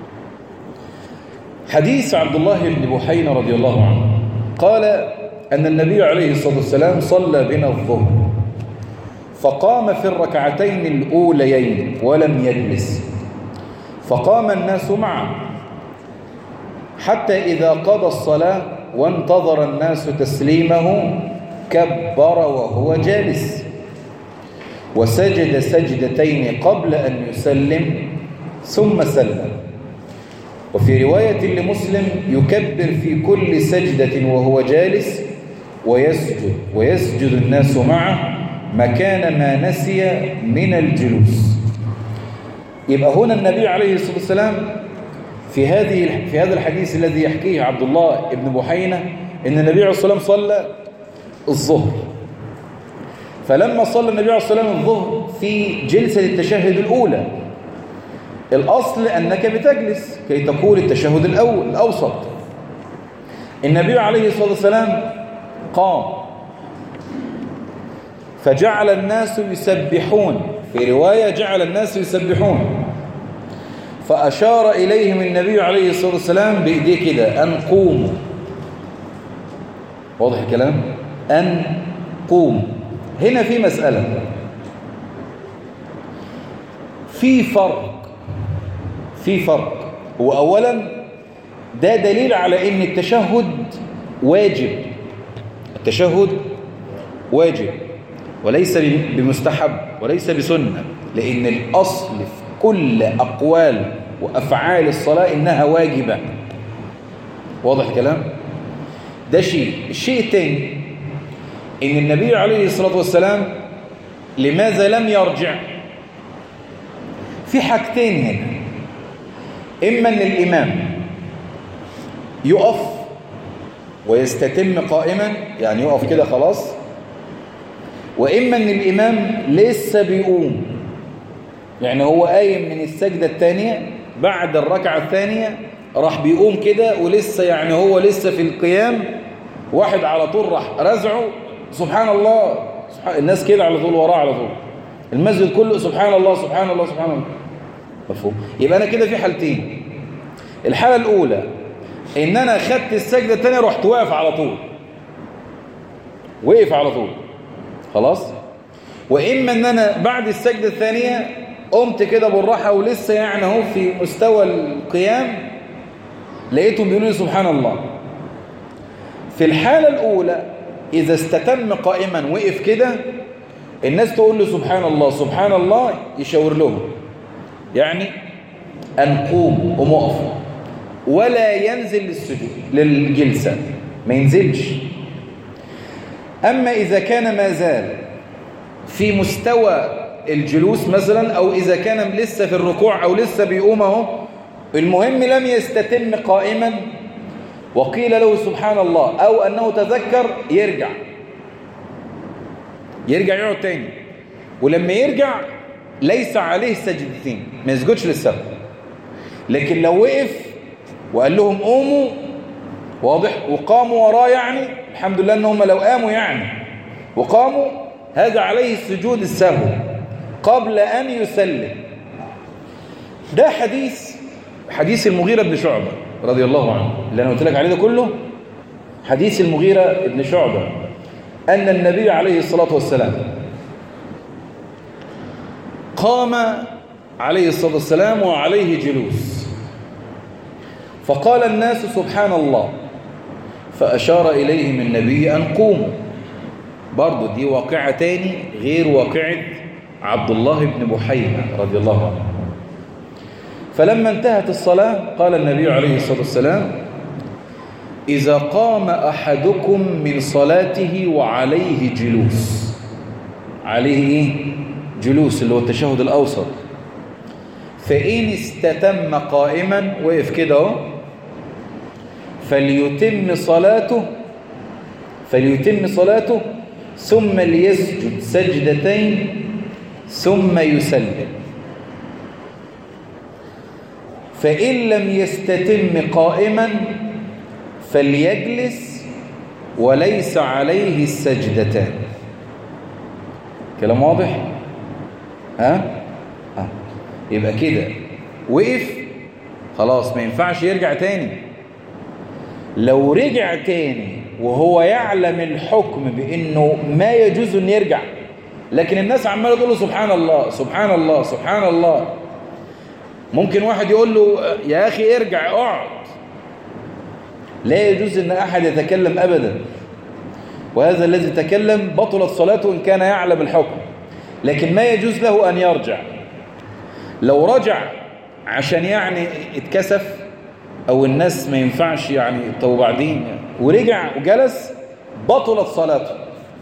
حديث عبد الله بن بحينا رضي الله عنه قال أن النبي عليه الصلاة والسلام صلى بنا الظهر فقام في الركعتين الأوليين ولم يجلس فقام الناس معه حتى إذا قضى الصلاة وانتظر الناس تسليمه كبر وهو جالس وسجد سجدتين قبل أن يسلم ثم سلم وفي رواية لمسلم يكبر في كل سجدة وهو جالس ويسجد ويسجد الناس معه مكان ما نسي من الجلوس يبقى هنا النبي عليه الصلاة والسلام في هذه في هذا الحديث الذي يحكيه عبد الله بن بحينة ان النبي عليه الصلاة والسلام صلى الظهر فلما صلى النبي عليه الصلاة والسلام الظهر في جلسة التشهد الأولى الأصل أنك بتجلس كي تقول التشهد الأول الأوسط النبي عليه الصلاة والسلام قام فجعل الناس يسبحون في رواية جعل الناس يسبحون فأشار إليهم النبي عليه الصلاة والسلام بإيديه كده أن قوموا واضح الكلام أن قوموا هنا في مسألة في فرق في فرق وأولا ده دليل على أن التشهد واجب التشهد واجب وليس بمستحب وليس بسنة لأن الأصل في كل أقوال وأفعال الصلاة إنها واجبة واضح الكلام ده شيء الشيء الثاني إن النبي عليه الصلاة والسلام لماذا لم يرجع في حاجتين هنا إما أن الإمام يقف ويستتم قائما يعني يقف كده خلاص وإما أن الإمام لسه بيقوم يعني هو قايم من السجدة الثانية بعد الركعة الثانية راح بيقوم كده ولسه يعني هو لسه في القيام واحد على طول راح رزعه سبحان الله سبحان الناس كده على طول وراه على طول المسجد كله سبحان الله سبحان الله سبحان الله مفهوم يبقى أنا كده في حالتين الحالة الأولى إن أنا خدت السجدة الثانية رحت واقف على طول وقف على طول خلاص وإما إن أنا بعد السجدة الثانية قمت كده بالراحة ولسه يعني اهو في مستوى القيام لقيتهم بيقولوا لي سبحان الله في الحالة الأولى إذا استتم قائما وقف كده الناس تقول له سبحان الله سبحان الله يشاور لهم يعني أن قوم قوم وقف ولا ينزل للسجود للجلسة ما ينزلش أما إذا كان ما زال في مستوى الجلوس مثلا أو إذا كان لسه في الركوع أو لسه بيقوم اهو المهم لم يستتم قائما وقيل له سبحان الله أو أنه تذكر يرجع يرجع يقعد تاني ولما يرجع ليس عليه سجدتين ما يسجدش للسبب لكن لو وقف وقال لهم قوموا واضح وقاموا وراه يعني الحمد لله ان هم لو قاموا يعني وقاموا هذا عليه السجود السهو قبل أن يسلم ده حديث حديث المغيرة بن شعبة رضي الله عنه اللي أنا قلت لك عليه ده كله حديث المغيرة بن شعبة أن النبي عليه الصلاة والسلام قام عليه الصلاة والسلام وعليه جلوس فقال الناس سبحان الله فأشار إليهم النبي أن قوموا برضو دي واقعة تاني غير واقعة عبد الله بن بحيرة رضي الله عنه فلما انتهت الصلاة قال النبي عليه الصلاة والسلام إذا قام أحدكم من صلاته وعليه جلوس عليه إيه؟ جلوس اللي هو التشهد الأوسط فإن استتم قائما وقف كده اهو فليتم صلاته فليتم صلاته ثم ليسجد سجدتين ثم يسلم فإن لم يستتم قائما فليجلس وليس عليه السجدتان كلام واضح ها ها يبقى كده وقف خلاص ما ينفعش يرجع تاني لو رجع تاني وهو يعلم الحكم بانه ما يجوز ان يرجع لكن الناس عماله تقول له سبحان الله سبحان الله سبحان الله ممكن واحد يقول له يا اخي ارجع اقعد لا يجوز ان احد يتكلم ابدا وهذا الذي تكلم بطلت صلاته ان كان يعلم الحكم لكن ما يجوز له ان يرجع لو رجع عشان يعني اتكسف او الناس ما ينفعش يعني طب وبعدين يعني ورجع وجلس بطلت صلاته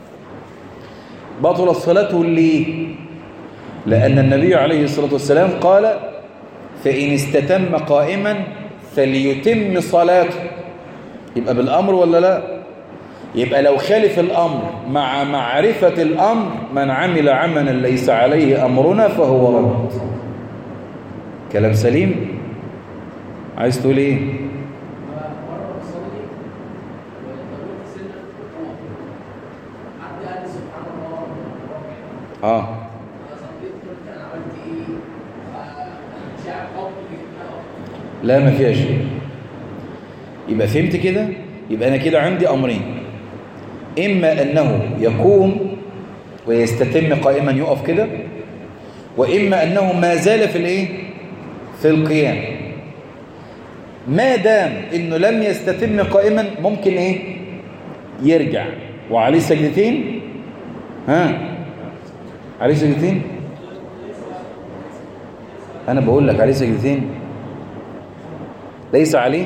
بطلت صلاته ليه لأن النبي عليه الصلاة والسلام قال فإن استتم قائما فليتم صلاته يبقى بالأمر ولا لا يبقى لو خالف الأمر مع معرفة الأمر من عمل عملا ليس عليه أمرنا فهو رد كلام سليم عايز تقول ايه اه لا ما فيها شيء يبقى فهمت كده يبقى انا كده عندي امرين اما انه يقوم ويستتم قائما يقف كده واما انه ما زال في الايه في القيام ما دام انه لم يستتم قائما ممكن ايه يرجع وعليه سجدتين ها عليه سجدتين انا بقول لك عليه سجدتين ليس عليه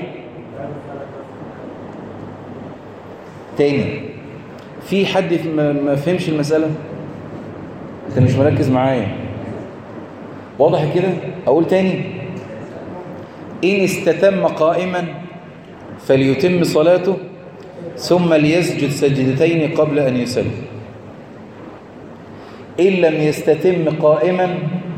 تاني في حد ما فهمش المسألة انت مش مركز معايا واضح كده أقول تاني إن استتم قائما فليتم صلاته ثم ليسجد سجدتين قبل أن يسلم إن لم يستتم قائما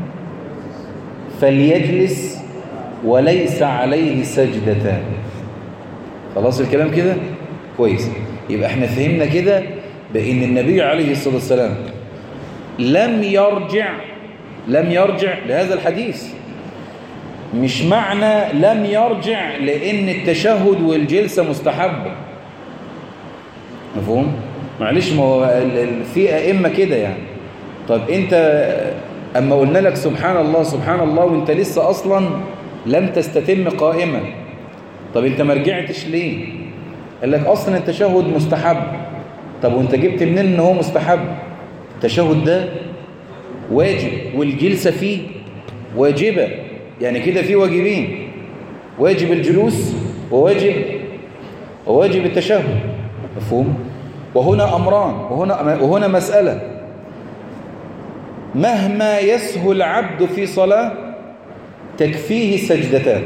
فليجلس وليس عليه سجدتان خلاص الكلام كده كويس يبقى احنا فهمنا كده بأن النبي عليه الصلاة والسلام لم يرجع لم يرجع لهذا الحديث مش معنى لم يرجع لأن التشهد والجلسة مستحبة مفهوم؟ معلش ما هو في أئمة كده يعني طب أنت أما قلنا لك سبحان الله سبحان الله وأنت لسه أصلا لم تستتم قائما طب أنت ما رجعتش ليه؟ قال لك أصلا التشهد مستحب طب وأنت جبت منين إن هو مستحب؟ التشهد ده واجب والجلسة فيه واجبة يعني كده في واجبين واجب الجلوس وواجب وواجب التشهد مفهوم وهنا أمران وهنا, وهنا مسألة مهما يسهو العبد في صلاة تكفيه سجدتان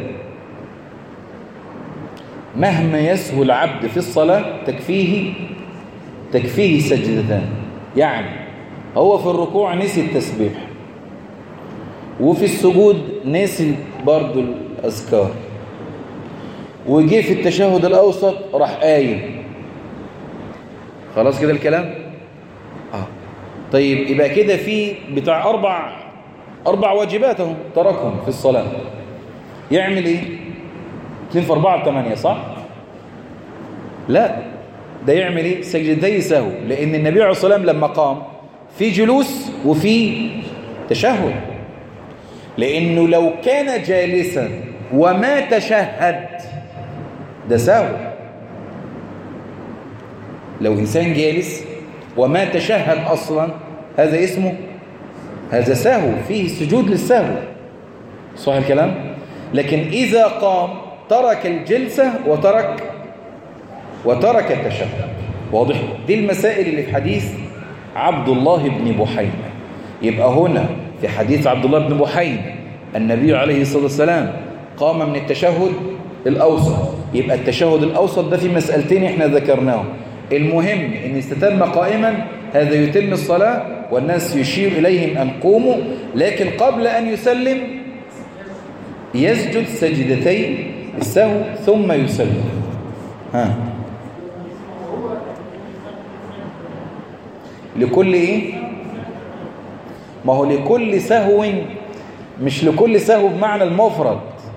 مهما يسهو العبد في الصلاة تكفيه تكفيه سجدتان يعني هو في الركوع نسي التسبيح وفي السجود نسي برضو الأذكار وجي في التشهد الأوسط راح قايم خلاص كده الكلام آه. طيب يبقى كده في بتاع أربع أربع واجبات اهو تركهم في الصلاة يعمل إيه 2 في 4 8 صح لا ده يعمل إيه سجدتي سهو لأن النبي عليه الصلاة والسلام لما قام في جلوس وفي تشهد لأنه لو كان جالسا وما تشهد ده سهو لو إنسان جالس وما تشهد أصلا هذا اسمه هذا سهو فيه سجود للسهو صح الكلام لكن إذا قام ترك الجلسة وترك وترك التشهد واضح دي المسائل اللي في حديث عبد الله بن بحينة يبقى هنا في حديث عبد الله بن بحينة النبي عليه الصلاة والسلام قام من التشهد الأوسط يبقى التشهد الأوسط ده في مسألتين احنا ذكرناهم المهم ان استتم قائما هذا يتم الصلاة والناس يشير إليهم أن قوموا لكن قبل أن يسلم يسجد سجدتين السهو ثم يسلم ها لكل ايه ما هو لكل سهو مش لكل سهو بمعنى المفرد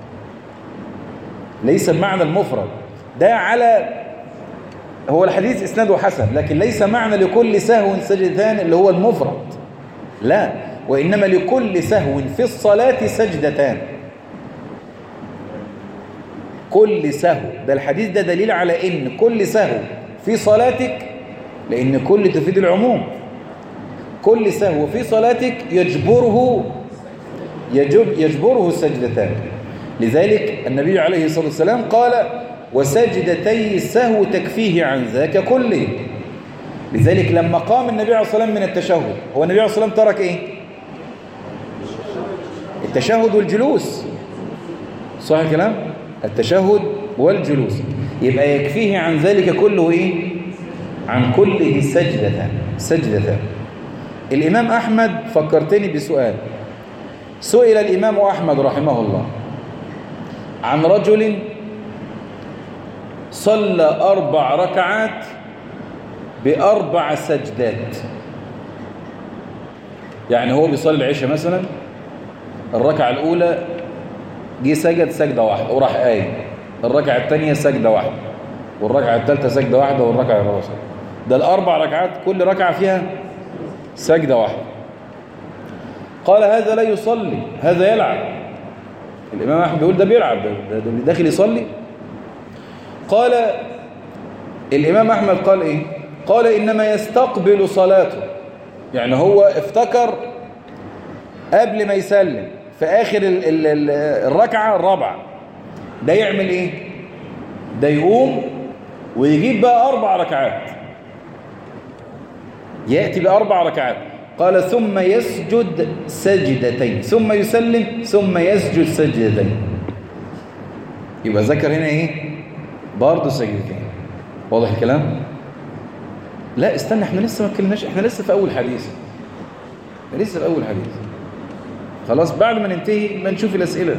ليس بمعنى المفرد ده على هو الحديث اسناده حسن لكن ليس معنى لكل سهو سجدتان اللي هو المفرد لا وإنما لكل سهو في الصلاة سجدتان كل سهو ده الحديث ده دليل على ان كل سهو في صلاتك لان كل تفيد العموم كل سهو في صلاتك يجبره يجب يجبره السجدتان لذلك النبي عليه الصلاة والسلام قال وسجدتي السهو تكفيه عن ذاك كله لذلك لما قام النبي عليه الصلاة والسلام من التشهد هو النبي عليه الصلاة والسلام ترك ايه التشهد والجلوس صح الكلام التشهد والجلوس يبقى يكفيه عن ذلك كله ايه عن كله سجدتان سجدتان الإمام أحمد فكرتني بسؤال سئل الإمام أحمد رحمه الله عن رجل صلى أربع ركعات بأربع سجدات يعني هو بيصلي العشاء مثلا الركعة الأولى جه سجد سجدة واحدة وراح قايم الركعة الثانية سجدة واحدة والركعة الثالثة سجدة واحدة والركعة الرابعة ده الأربع ركعات كل ركعة فيها سجدة واحدة قال هذا لا يصلي هذا يلعب الإمام أحمد بيقول ده بيلعب ده, ده, ده داخل يصلي قال الإمام أحمد قال إيه قال إنما يستقبل صلاته يعني هو افتكر قبل ما يسلم في آخر ال ال ال الركعة الرابعة ده يعمل إيه ده يقوم ويجيب بقى أربع ركعات يأتي بأربع ركعات قال ثم يسجد سجدتين ثم يسلم ثم يسجد سجدتين يبقى ذكر هنا ايه برضه سجدتين واضح الكلام لا استنى احنا لسه ما اتكلمناش احنا لسه في اول حديث لسه في اول حديث خلاص بعد ما ننتهي ما نشوف الاسئله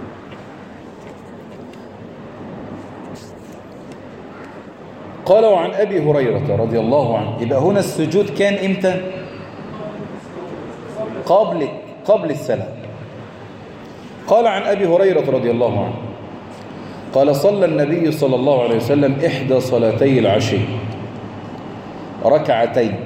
قال وعن ابي هريره رضي الله عنه يبقى هنا السجود كان امتى قبل قبل السلام قال عن ابي هريره رضي الله عنه قال صلى النبي صلى الله عليه وسلم إحدى صلاتي العشي ركعتين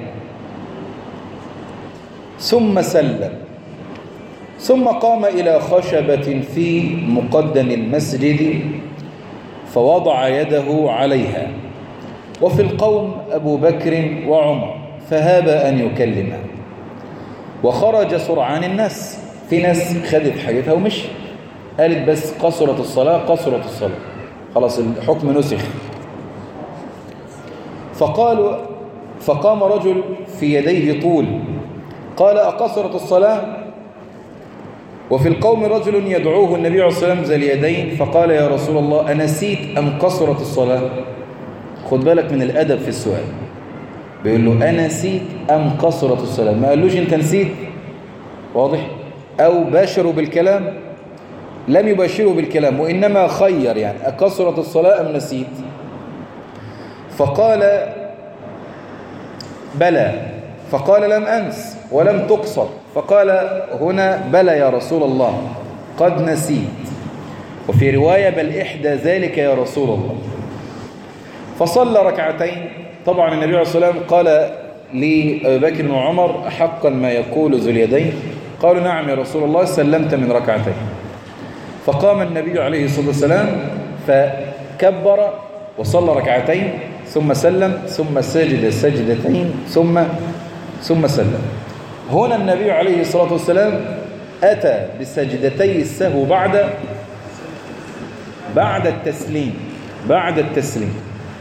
ثم سلم ثم قام إلى خشبة في مقدم المسجد فوضع يده عليها وفي القوم أبو بكر وعمر فهاب أن يكلمه وخرج سرعان الناس في ناس خدت حاجتها ومشي قالت بس قصرت الصلاة قصرت الصلاة خلاص الحكم نسخ فقالوا فقام رجل في يديه طول قال أقصرت الصلاة وفي القوم رجل يدعوه النبي عليه الصلاة والسلام ذا اليدين فقال يا رسول الله أنسيت أم قصرت الصلاة خد بالك من الأدب في السؤال بيقول له أنسيت أم قصرت الصلاة ما قالوش أنت نسيت واضح أو باشروا بالكلام لم يباشروا بالكلام وإنما خير يعني أكثرت الصلاة أم نسيت فقال بلى فقال لم أنس ولم تقصر فقال هنا بلى يا رسول الله قد نسيت وفي رواية بل إحدى ذلك يا رسول الله فصلى ركعتين طبعا النبي عليه الصلاة والسلام قال لأبي بكر وعمر حقا ما يقول ذو اليدين قالوا نعم يا رسول الله سلمت من ركعتين فقام النبي عليه الصلاة والسلام فكبر وصلى ركعتين ثم سلم ثم سجد سجدتين ثم ثم سلم هنا النبي عليه الصلاة والسلام أتى بسجدتي السهو بعد بعد التسليم بعد التسليم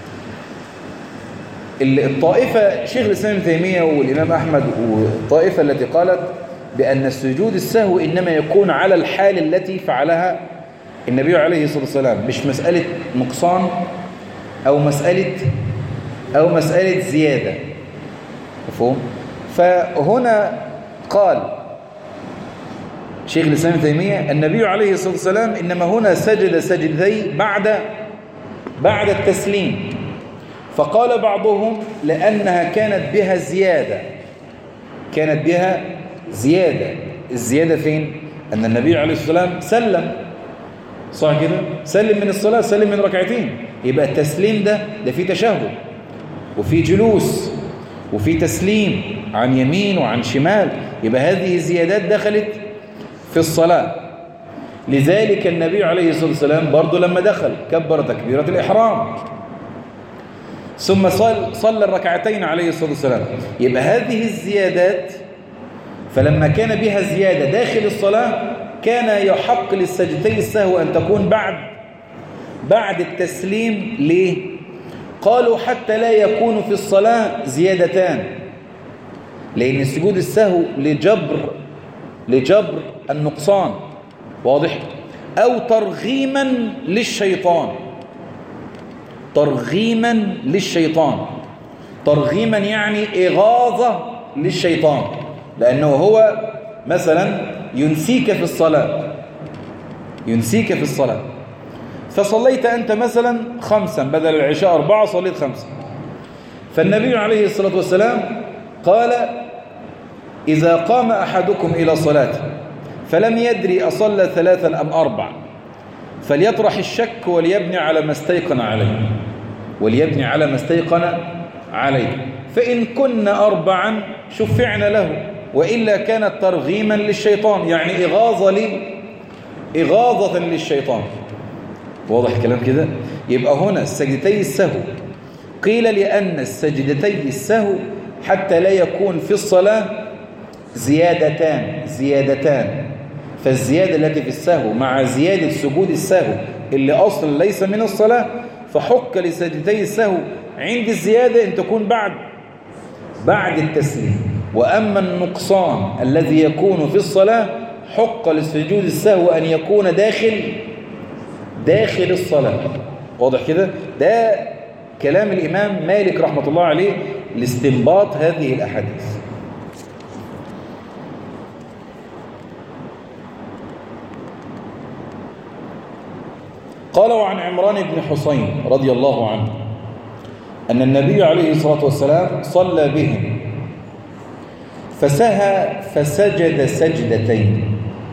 الطائفة شيخ الإسلام ابن تيمية والإمام أحمد والطائفة التي قالت بأن السجود السهو إنما يكون على الحال التي فعلها النبي عليه الصلاة والسلام مش مسألة نقصان أو مسألة أو مسألة زيادة مفهوم فهنا قال شيخ الإسلام ابن تيمية النبي عليه الصلاة والسلام إنما هنا سجد سجدتي بعد بعد التسليم فقال بعضهم لأنها كانت بها زيادة كانت بها زيادة الزيادة فين؟ أن النبي عليه الصلاة والسلام سلم صح كده؟ سلم من الصلاة سلم من ركعتين يبقى التسليم ده ده فيه تشهد وفي جلوس وفي تسليم عن يمين وعن شمال يبقى هذه الزيادات دخلت في الصلاة لذلك النبي عليه الصلاة والسلام برضه لما دخل كبر تكبيرة الإحرام ثم صل صلى الركعتين عليه الصلاة والسلام يبقى هذه الزيادات فلما كان بها زيادة داخل الصلاة كان يحق للسجدتي السهو أن تكون بعد بعد التسليم ليه؟ قالوا حتى لا يكون في الصلاة زيادتان لأن سجود السهو لجبر لجبر النقصان واضح؟ أو ترغيما للشيطان ترغيما للشيطان ترغيما يعني إغاظة للشيطان لأنه هو مثلا ينسيك في الصلاة ينسيك في الصلاة فصليت أنت مثلا خمسا بدل العشاء أربعة صليت خمسا فالنبي عليه الصلاة والسلام قال إذا قام أحدكم إلى صلاته فلم يدري أصلى ثلاثا أم أربع فليطرح الشك وليبني على ما استيقن عليه وليبني على ما استيقن عليه فإن كنا أربعا شفعنا له وإلا كانت ترغيما للشيطان يعني إغاظة لي إغاظة للشيطان واضح الكلام كده يبقى هنا السجدتي السهو قيل لأن السجدتي السهو حتى لا يكون في الصلاة زيادتان زيادتان فالزيادة التي في السهو مع زيادة سجود السهو اللي أصلا ليس من الصلاة فحك لسجدتي السهو عند الزيادة أن تكون بعد بعد التسليم وأما النقصان الذي يكون في الصلاة حق للسجود السهو أن يكون داخل داخل الصلاة واضح كده ده كلام الإمام مالك رحمة الله عليه لاستنباط هذه الأحاديث قال وعن عمران بن حسين رضي الله عنه أن النبي عليه الصلاة والسلام صلى بهم فسهى فسجد سجدتين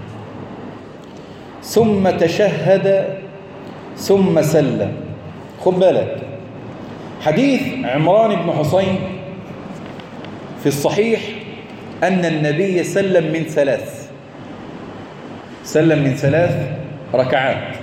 ثم تشهد ثم سلم خد بالك حديث عمران بن حسين في الصحيح أن النبي سلم من ثلاث سلم من ثلاث ركعات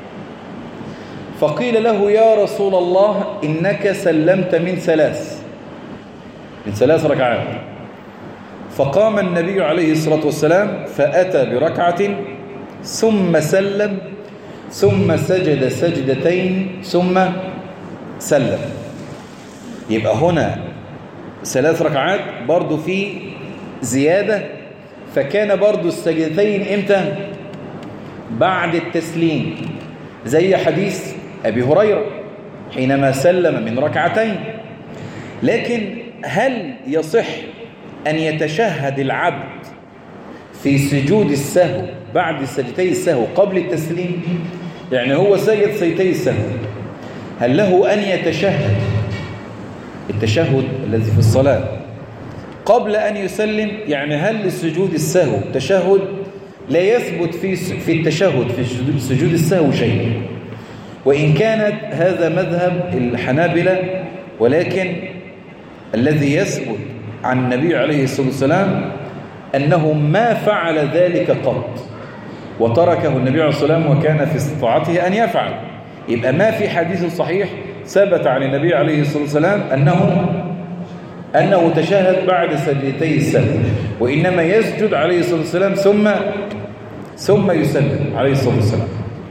فقيل له يا رسول الله إنك سلمت من ثلاث من ثلاث ركعات فقام النبي عليه الصلاة والسلام فأتى بركعة ثم سلم ثم سجد سجدتين ثم سلم يبقى هنا ثلاث ركعات برضو في زيادة فكان برضو السجدتين امتى بعد التسليم زي حديث أبي هريرة حينما سلم من ركعتين لكن هل يصح أن يتشهد العبد في سجود السهو بعد سجدتي السهو قبل التسليم يعني هو سجد سجدتي السهو هل له أن يتشهد التشهد الذي في الصلاة قبل أن يسلم يعني هل للسجود السهو تشهد لا يثبت في في التشهد في سجود السهو شيء وإن كانت هذا مذهب الحنابلة ولكن الذي يثبت عن النبي عليه الصلاة والسلام أنه ما فعل ذلك قط وتركه النبي عليه الصلاة والسلام وكان في استطاعته أن يفعل يبقى ما في حديث صحيح ثبت عن النبي عليه الصلاة والسلام أنه أنه تشهد بعد سجدتي السلم وإنما يسجد عليه الصلاة والسلام ثم ثم يسلم عليه الصلاة والسلام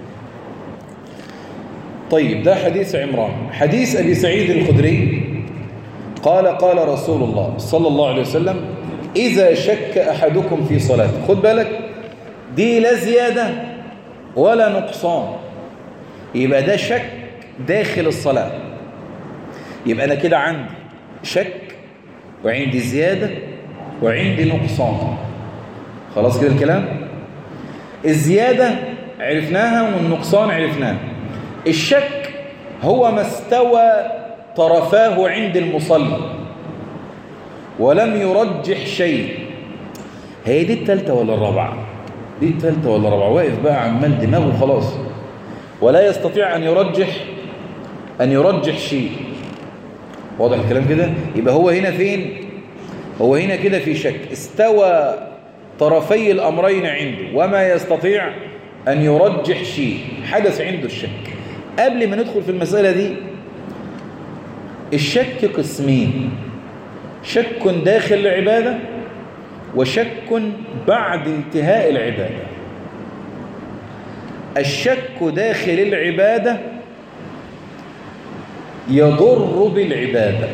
طيب ده حديث عمران حديث أبي سعيد الخدري قال قال رسول الله صلى الله عليه وسلم إذا شك أحدكم في صلاته خد بالك دي لا زيادة ولا نقصان يبقى ده شك داخل الصلاة يبقى أنا كده عندي شك وعندي زيادة وعندي نقصان خلاص كده الكلام الزيادة عرفناها والنقصان عرفناها الشك هو ما استوى طرفاه عند المصلي ولم يرجح شيء هي دي التالتة ولا الرابعة دي التالتة ولا الرابعة واقف بقى عمال دماغه خلاص ولا يستطيع أن يرجح أن يرجح شيء واضح الكلام كده يبقى هو هنا فين هو هنا كده في شك استوى طرفي الأمرين عنده وما يستطيع أن يرجح شيء حدث عنده الشك قبل ما ندخل في المسألة دي الشك قسمين شك داخل العبادة وشك بعد انتهاء العبادة الشك داخل العبادة يضر بالعبادة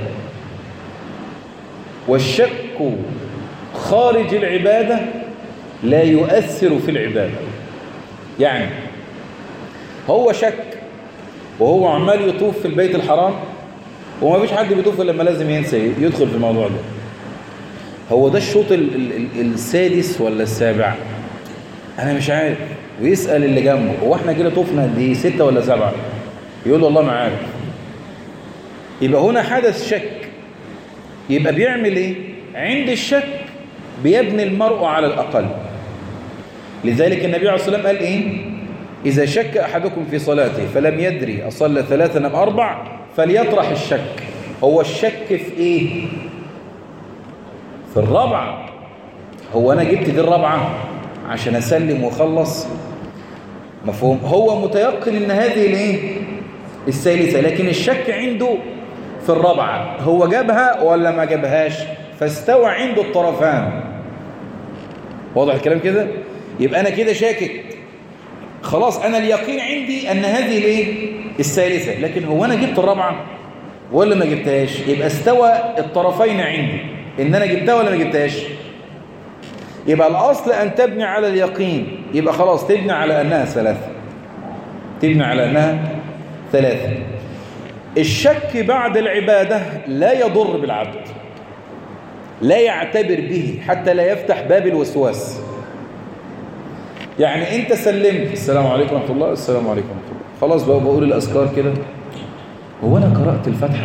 والشك خارج العبادة لا يؤثر في العبادة يعني هو شك وهو عمال يطوف في البيت الحرام وما فيش حد بيطوف الا لما لازم ينسى يدخل في الموضوع ده هو ده الشوط ال ال السادس ولا السابع انا مش عارف ويسأل اللي جنبه هو احنا كده طوفنا دي ستة ولا سبعة يقول له والله ما عارف يبقى هنا حدث شك يبقى بيعمل ايه عند الشك بيبني المرء على الأقل لذلك النبي عليه الصلاة والسلام قال ايه إذا شك أحدكم في صلاته فلم يدري أصلى ثلاثة أم أربع فليطرح الشك هو الشك في إيه في الرابعة هو أنا جبت دي الرابعة عشان أسلم وأخلص مفهوم هو متيقن إن هذه الإيه الثالثة لكن الشك عنده في الرابعة هو جابها ولا ما جابهاش فاستوى عنده الطرفان واضح الكلام كده يبقى أنا كده شاكك خلاص أنا اليقين عندي أن هذه الايه الثالثة لكن هو أنا جبت الرابعة ولا ما جبتهاش يبقى استوى الطرفين عندي ان انا جبتها ولا ما جبتهاش يبقى الاصل ان تبني على اليقين يبقى خلاص تبني على انها ثلاثه تبني على انها ثلاثه الشك بعد العباده لا يضر بالعبد لا يعتبر به حتى لا يفتح باب الوسواس يعني انت سلمت السلام عليكم ورحمه الله السلام عليكم ورحمه الله خلاص بقى بقول الاذكار كده هو انا قرات الفاتحه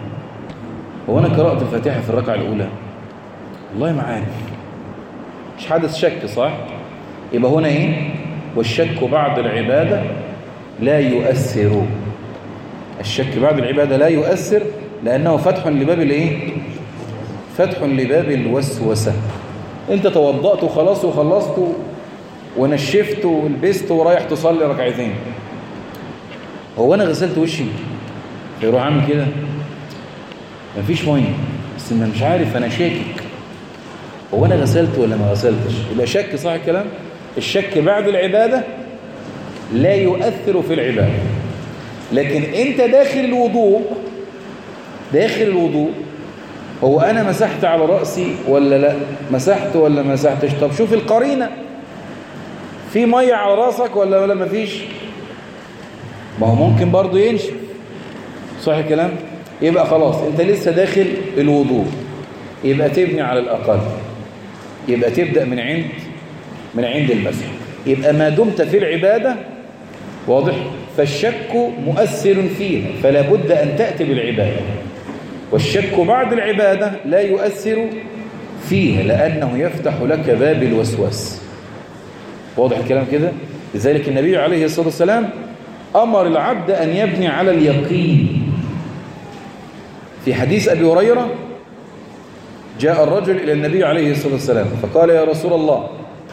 هو انا قرات الفاتحه في الركعه الاولى والله ما عارف مش حدث شك صح يبقى هنا ايه والشك بعد العباده لا يؤثر الشك بعد العباده لا يؤثر لانه فتح لباب الايه فتح لباب الوسوسه انت توضأت وخلاص وخلصت ونشفت ولبست ورايح تصلي ركعتين هو انا غسلت وشي يروح عامل كده مفيش ميه بس ما مش عارف انا شاكك هو انا غسلت ولا ما غسلتش يبقى شك صح الكلام الشك بعد العباده لا يؤثر في العباده لكن انت داخل الوضوء داخل الوضوء هو انا مسحت على راسي ولا لا مسحت ولا ما مسحتش طب شوف القرينه في ميه على راسك ولا ولا مفيش ما هو ممكن برضه ينشف صح الكلام يبقى خلاص انت لسه داخل الوضوء يبقى تبني على الاقل يبقى تبدا من عند من عند المسح يبقى ما دمت في العباده واضح فالشك مؤثر فيها فلا بد ان تاتي بالعباده والشك بعد العباده لا يؤثر فيها لانه يفتح لك باب الوسواس واضح الكلام كده لذلك النبي عليه الصلاة والسلام أمر العبد أن يبني على اليقين في حديث أبي هريرة جاء الرجل إلى النبي عليه الصلاة والسلام فقال يا رسول الله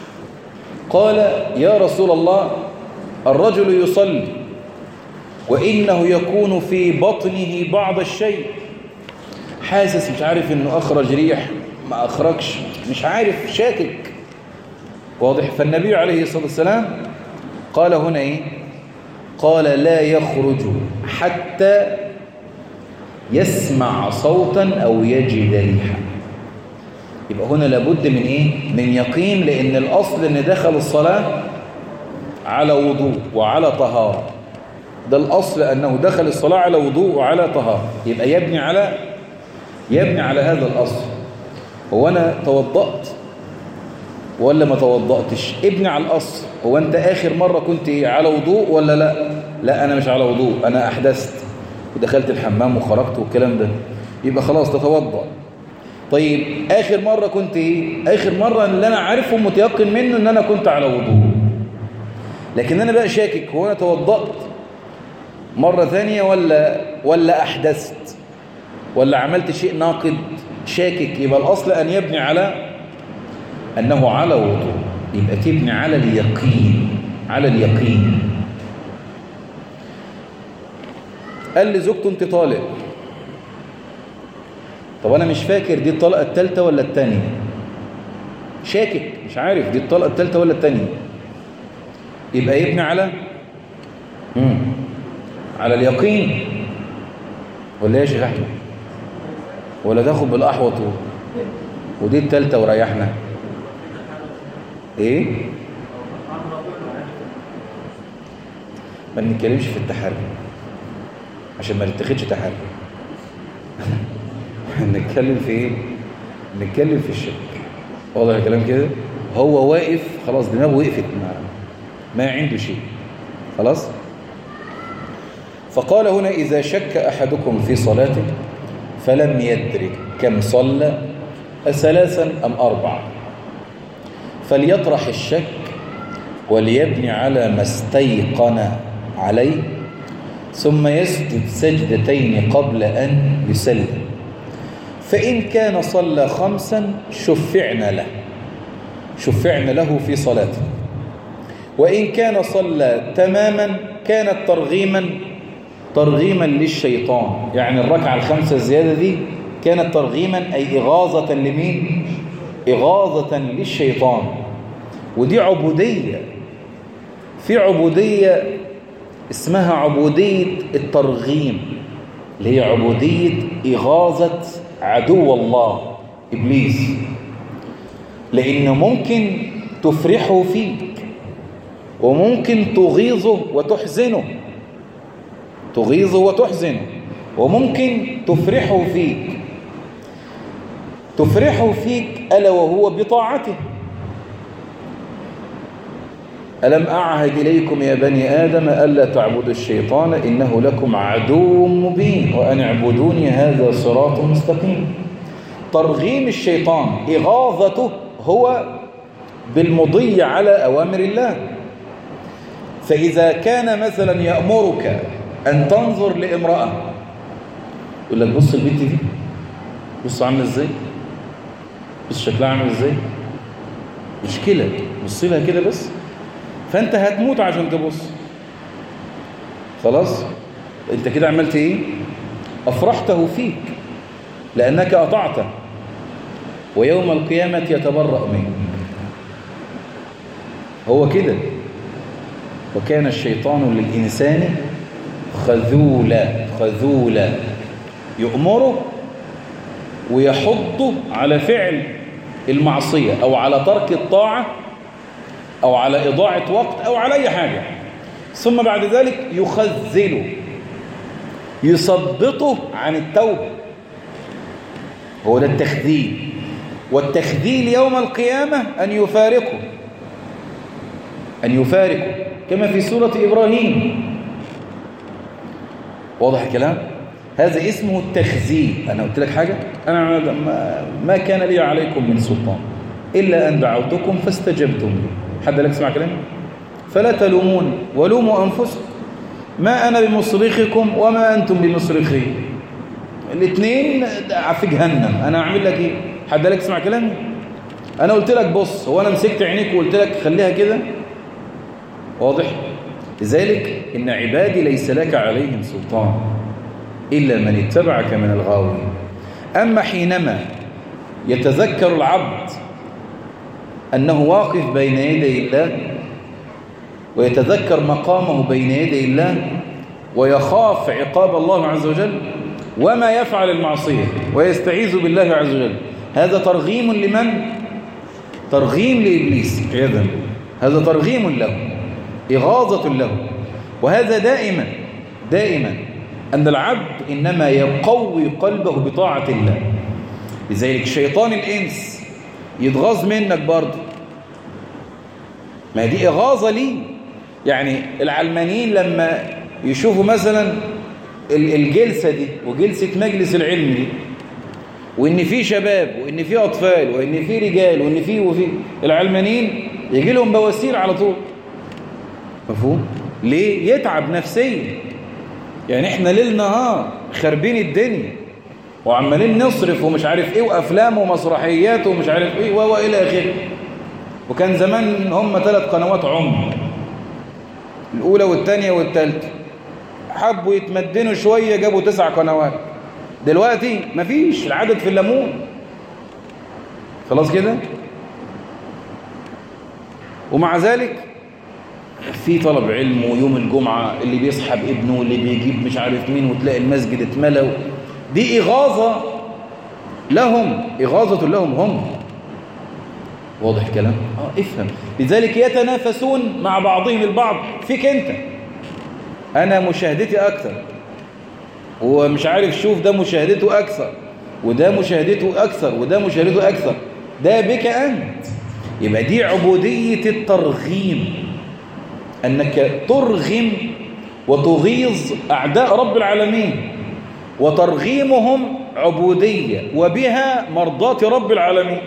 قال يا رسول الله الرجل يصلي وإنه يكون في بطنه بعض الشيء حاسس مش عارف إنه أخرج ريح ما أخرجش مش عارف شاكك واضح فالنبي عليه الصلاة والسلام قال هنا إيه قال لا يخرج حتى يسمع صوتا أو يجد ريحا يبقى هنا لابد من إيه من يقين لأن الأصل أن دخل الصلاة على وضوء وعلى طهارة ده الأصل أنه دخل الصلاة على وضوء وعلى طهارة يبقى يبني على يبني على هذا الأصل هو أنا توضأت ولا ما توضأتش ابني على الأصل هو أنت آخر مرة كنت إيه على وضوء ولا لا لا أنا مش على وضوء أنا أحدثت ودخلت الحمام وخرجت والكلام ده يبقى خلاص تتوضأ طيب آخر مرة كنت إيه آخر مرة اللي أنا عارفه متيقن منه أن أنا كنت على وضوء لكن أنا بقى شاكك هو أنا توضأت مرة ثانية ولا ولا أحدثت ولا عملت شيء ناقد شاكك يبقى الأصل أن يبني على أنه على وضوء يبقى تبني على اليقين على اليقين قال لي زوجته انت طالق طب انا مش فاكر دي الطلقه الثالثه ولا الثانيه شاكك مش عارف دي الطلقه الثالثه ولا الثانيه يبقى يبني على مم. على اليقين ولا ايه يا شيخ احمد ولا تاخد بالاحوط ودي الثالثه وريحنا ايه ما نتكلمش في التحري عشان ما نتخذش تحري نتكلم في ايه نتكلم في الشك واضح الكلام كده هو واقف خلاص دماغه وقفت ما, ما عنده شيء خلاص فقال هنا إذا شك أحدكم في صلاته فلم يدرك كم صلى أثلاثا أم أربعة فليطرح الشك وليبني على ما استيقن عليه ثم يسجد سجدتين قبل أن يسلم فإن كان صلى خمسا شفعنا له شفعنا له في صلاته وإن كان صلى تماما كانت ترغيما ترغيما للشيطان يعني الركعة الخمسة الزيادة دي كانت ترغيما أي إغاظة لمين؟ إغاظة للشيطان ودي عبودية في عبودية اسمها عبودية الترغيم اللي هي عبودية إغاظة عدو الله إبليس لأنه ممكن تفرحه فيك وممكن تغيظه وتحزنه تغيظه وتحزنه وممكن تفرحه فيك تفرحه فيك ألا وهو بطاعته ألم أعهد إليكم يا بني آدم ألا تعبدوا الشيطان إنه لكم عدو مبين وأن اعبدوني هذا صراط مستقيم ترغيم الشيطان إغاظته هو بالمضي على أوامر الله فإذا كان مثلا يأمرك أن تنظر لامرأة يقول لك بص البنت دي بص عامله ازاي بص شكلها عامل ازاي مشكلة بص لها كده بس فانت هتموت عشان تبص خلاص انت كده عملت ايه افرحته فيك لانك اطعته ويوم القيامة يتبرأ منك هو كده وكان الشيطان للإنسان خذولا خذولا يؤمره ويحضه على فعل المعصية أو على ترك الطاعة أو على إضاعة وقت أو على أي حاجة ثم بعد ذلك يخذله يثبطه عن التوبة هو ده التخذيل والتخذيل يوم القيامة أن يفارقه أن يفارقه كما في سورة إبراهيم واضح الكلام هذا اسمه التخزيل أنا قلت لك حاجة أنا ما, ما كان لي عليكم من سلطان إلا أن دعوتكم فاستجبتم لي حد لك سمع كلامي فلا تلومون ولوموا أنفسكم ما أنا بمصرخكم وما أنتم بمصرخي الاثنين في جهنم أنا أعمل لك إيه حد لك سمع كلامي أنا قلت لك بص هو أنا مسكت عينيك وقلت لك خليها كده واضح لذلك إن عبادي ليس لك عليهم سلطان إلا من اتبعك من الغاوين أما حينما يتذكر العبد أنه واقف بين يدي الله ويتذكر مقامه بين يدي الله ويخاف عقاب الله عز وجل وما يفعل المعصية ويستعيذ بالله عز وجل هذا ترغيم لمن؟ ترغيم لإبليس عياذا هذا ترغيم له إغاظة له وهذا دائما دائما أن العبد إنما يقوي قلبه بطاعة الله لذلك شيطان الإنس يتغاظ منك برضه ما دي إغاظة ليه يعني العلمانيين لما يشوفوا مثلا الجلسة دي وجلسة مجلس العلم دي وإن في شباب وإن في أطفال وإن في رجال وإن في وفي العلمانيين يجي لهم بواسير على طول مفهوم؟ ليه؟ يتعب نفسيا يعني احنا ليل نهار خاربين الدنيا وعمالين نصرف ومش عارف ايه وافلام ومسرحيات ومش عارف ايه و الى اخره وكان زمان هم ثلاث قنوات عمر الاولى والثانيه والثالثه حبوا يتمدنوا شويه جابوا تسع قنوات دلوقتي مفيش العدد في الليمون خلاص كده ومع ذلك في طلب علم ويوم الجمعة اللي بيصحب ابنه واللي بيجيب مش عارف مين وتلاقي المسجد اتملى دي إغاظة لهم إغاظة لهم هم واضح الكلام؟ اه افهم لذلك يتنافسون مع بعضهم البعض فيك انت انا مشاهدتي اكثر ومش عارف شوف ده مشاهدته اكثر وده مشاهدته اكثر وده مشاهدته اكثر ده بك انت يبقى دي عبودية الترغيم أنك ترغم وتغيظ أعداء رب العالمين وترغيمهم عبودية وبها مرضاة رب العالمين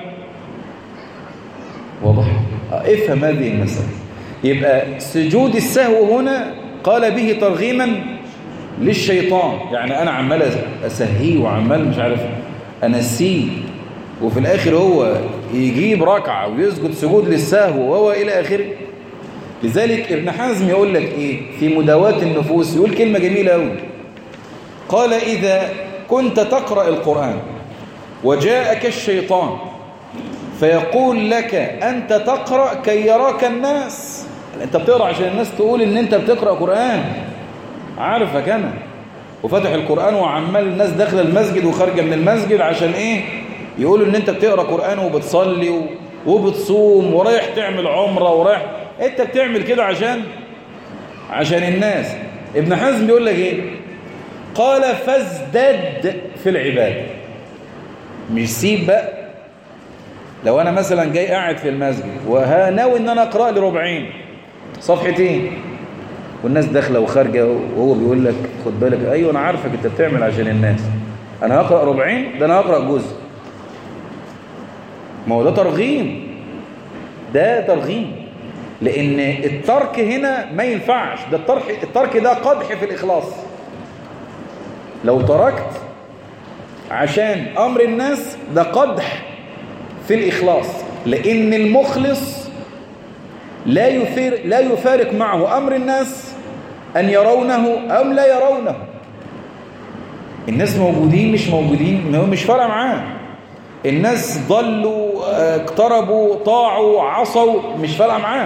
واضح؟ افهم هذه المسألة يبقى سجود السهو هنا قال به ترغيما للشيطان يعني أنا عمال أسهيه وعمال مش عارف أنسيه وفي الآخر هو يجيب ركعة ويسجد سجود للسهو وهو إلى آخره لذلك ابن حزم يقول لك إيه في مداواة النفوس يقول كلمة جميلة أوي قال إذا كنت تقرأ القرآن وجاءك الشيطان فيقول لك أنت تقرأ كي يراك الناس أنت بتقرأ عشان الناس تقول إن أنت بتقرأ قرآن عارفك أنا وفتح القرآن وعمال الناس داخل المسجد وخارجة من المسجد عشان إيه يقولوا ان انت بتقرأ قرآن وبتصلي و... وبتصوم ورايح تعمل عمرة ورايح انت بتعمل كده عشان عشان الناس ابن حزم بيقول لك ايه قال فازدد في العبادة مش سيب بقى لو انا مثلا جاي قاعد في المسجد وهناوي ان انا اقرا لي ربعين صفحتين والناس داخله وخارجه وهو بيقول لك خد بالك ايوه انا عارفك انت بتعمل عشان الناس انا هقرا ربعين ده انا هقرا جزء ما هو ده ترغيم ده ترغيم لان الترك هنا ما ينفعش ده الترك الترك ده قدح في الاخلاص لو تركت عشان امر الناس ده قدح في الإخلاص لأن المخلص لا يفير لا يفارق معه أمر الناس أن يرونه أم لا يرونه الناس موجودين مش موجودين هو مش فارق معاه الناس ضلوا اقتربوا طاعوا عصوا مش فارقه معاه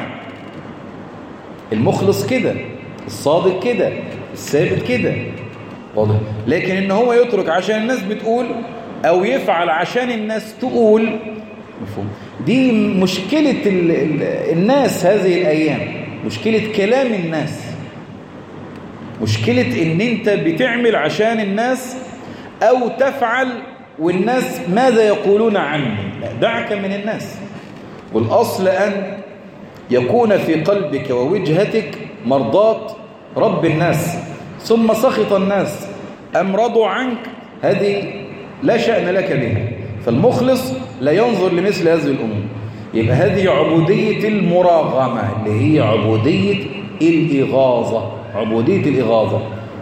المخلص كده الصادق كده الثابت كده واضح لكن ان هو يترك عشان الناس بتقول او يفعل عشان الناس تقول مفهوم دي مشكلة ال ال الناس هذه الأيام مشكلة كلام الناس مشكلة ان انت بتعمل عشان الناس او تفعل والناس ماذا يقولون عني لا دعك من الناس والأصل أن يكون في قلبك ووجهتك مرضاة رب الناس ثم سخط الناس أم رضوا عنك هذه لا شأن لك بها فالمخلص لا ينظر لمثل هذه الأمور يبقى هذه عبودية المراغمة اللي هي عبودية الإغاظة عبودية الإغاظة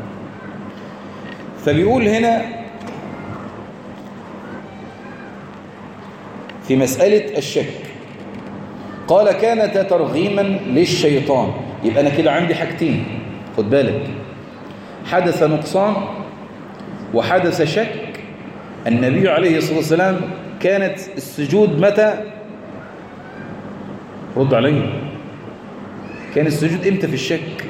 فبيقول هنا في مسألة الشك قال كانت ترغيما للشيطان يبقى أنا كده عندي حاجتين خد بالك حدث نقصان وحدث شك النبي عليه الصلاة والسلام كانت السجود متى رد علي كان السجود امتى في الشك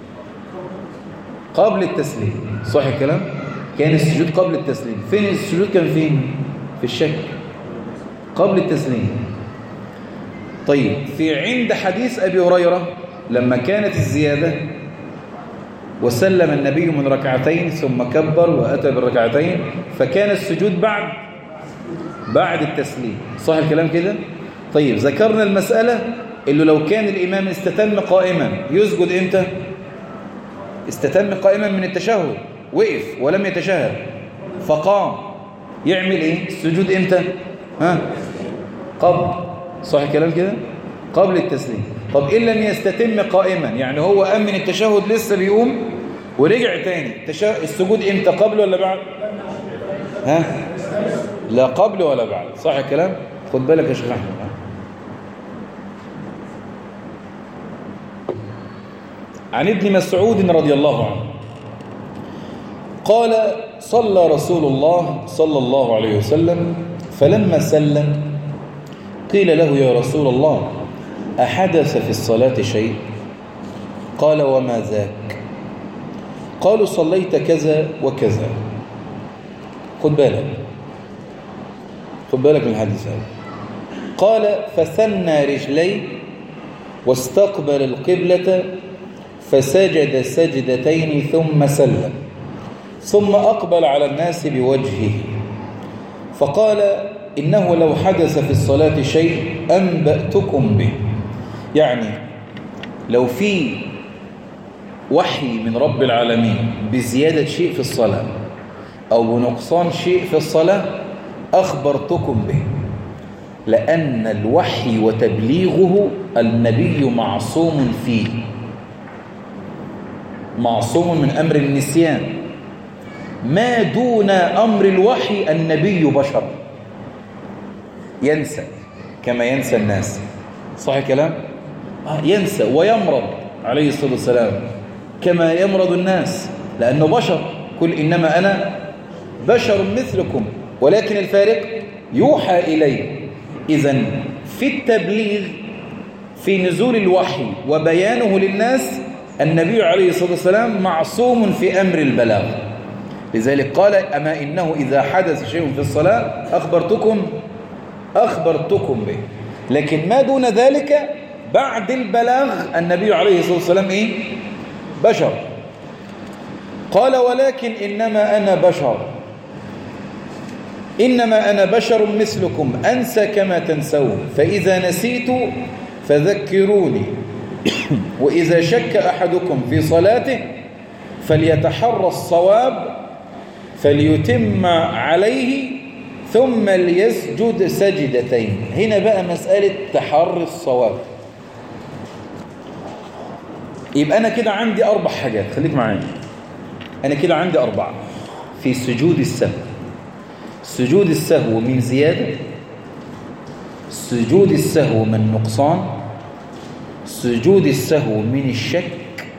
قبل التسليم صح الكلام كان السجود قبل التسليم فين السجود كان فين في الشك قبل التسليم طيب في عند حديث أبي هريرة لما كانت الزيادة وسلم النبي من ركعتين ثم كبر وأتى بالركعتين فكان السجود بعد بعد التسليم صح الكلام كده طيب ذكرنا المسألة اللي لو كان الإمام استتم قائما يسجد إمتى استتم قائما من التشهد وقف ولم يتشهد فقام يعمل إيه السجود إمتى ها قبل صح الكلام كده قبل التسليم طب إن لم يستتم قائما يعني هو أمن التشهد لسه بيقوم ورجع تاني السجود إمتى قبل ولا بعد ها لا قبل ولا بعد صح الكلام خد بالك يا شيخ أحمد عن ابن مسعود رضي الله عنه قال صلى رسول الله صلى الله عليه وسلم فلما سلم قيل له يا رسول الله أحدث في الصلاة شيء قال وما ذاك قالوا صليت كذا وكذا خد بالك خد بالك من الحديث هذا قال فثنى رجليه واستقبل القبلة فسجد سجدتين ثم سلم ثم أقبل على الناس بوجهه فقال إنه لو حدث في الصلاة شيء أنبأتكم به يعني لو في وحي من رب العالمين بزيادة شيء في الصلاة أو بنقصان شيء في الصلاة أخبرتكم به لأن الوحي وتبليغه النبي معصوم فيه معصوم من أمر النسيان ما دون أمر الوحي النبي بشر ينسى كما ينسى الناس صح الكلام آه ينسى ويمرض عليه الصلاة والسلام كما يمرض الناس لأنه بشر قل إنما أنا بشر مثلكم ولكن الفارق يوحى إلي إذا في التبليغ في نزول الوحي وبيانه للناس النبي عليه الصلاة والسلام معصوم في أمر البلاغ لذلك قال أما إنه إذا حدث شيء في الصلاة أخبرتكم أخبرتكم به لكن ما دون ذلك بعد البلاغ النبي عليه الصلاة والسلام إيه؟ بشر قال ولكن إنما أنا بشر إنما أنا بشر مثلكم أنسى كما تنسون فإذا نسيت فذكروني وإذا شك أحدكم في صلاته فليتحرى الصواب فليتم عليه ثم ليسجد سجدتين هنا بقى مسألة تحري الصواب يبقى أنا كده عندي أربع حاجات خليك معايا أنا كده عندي أربعة في سجود السهو سجود السهو من زيادة سجود السهو من نقصان سجود السهو من الشك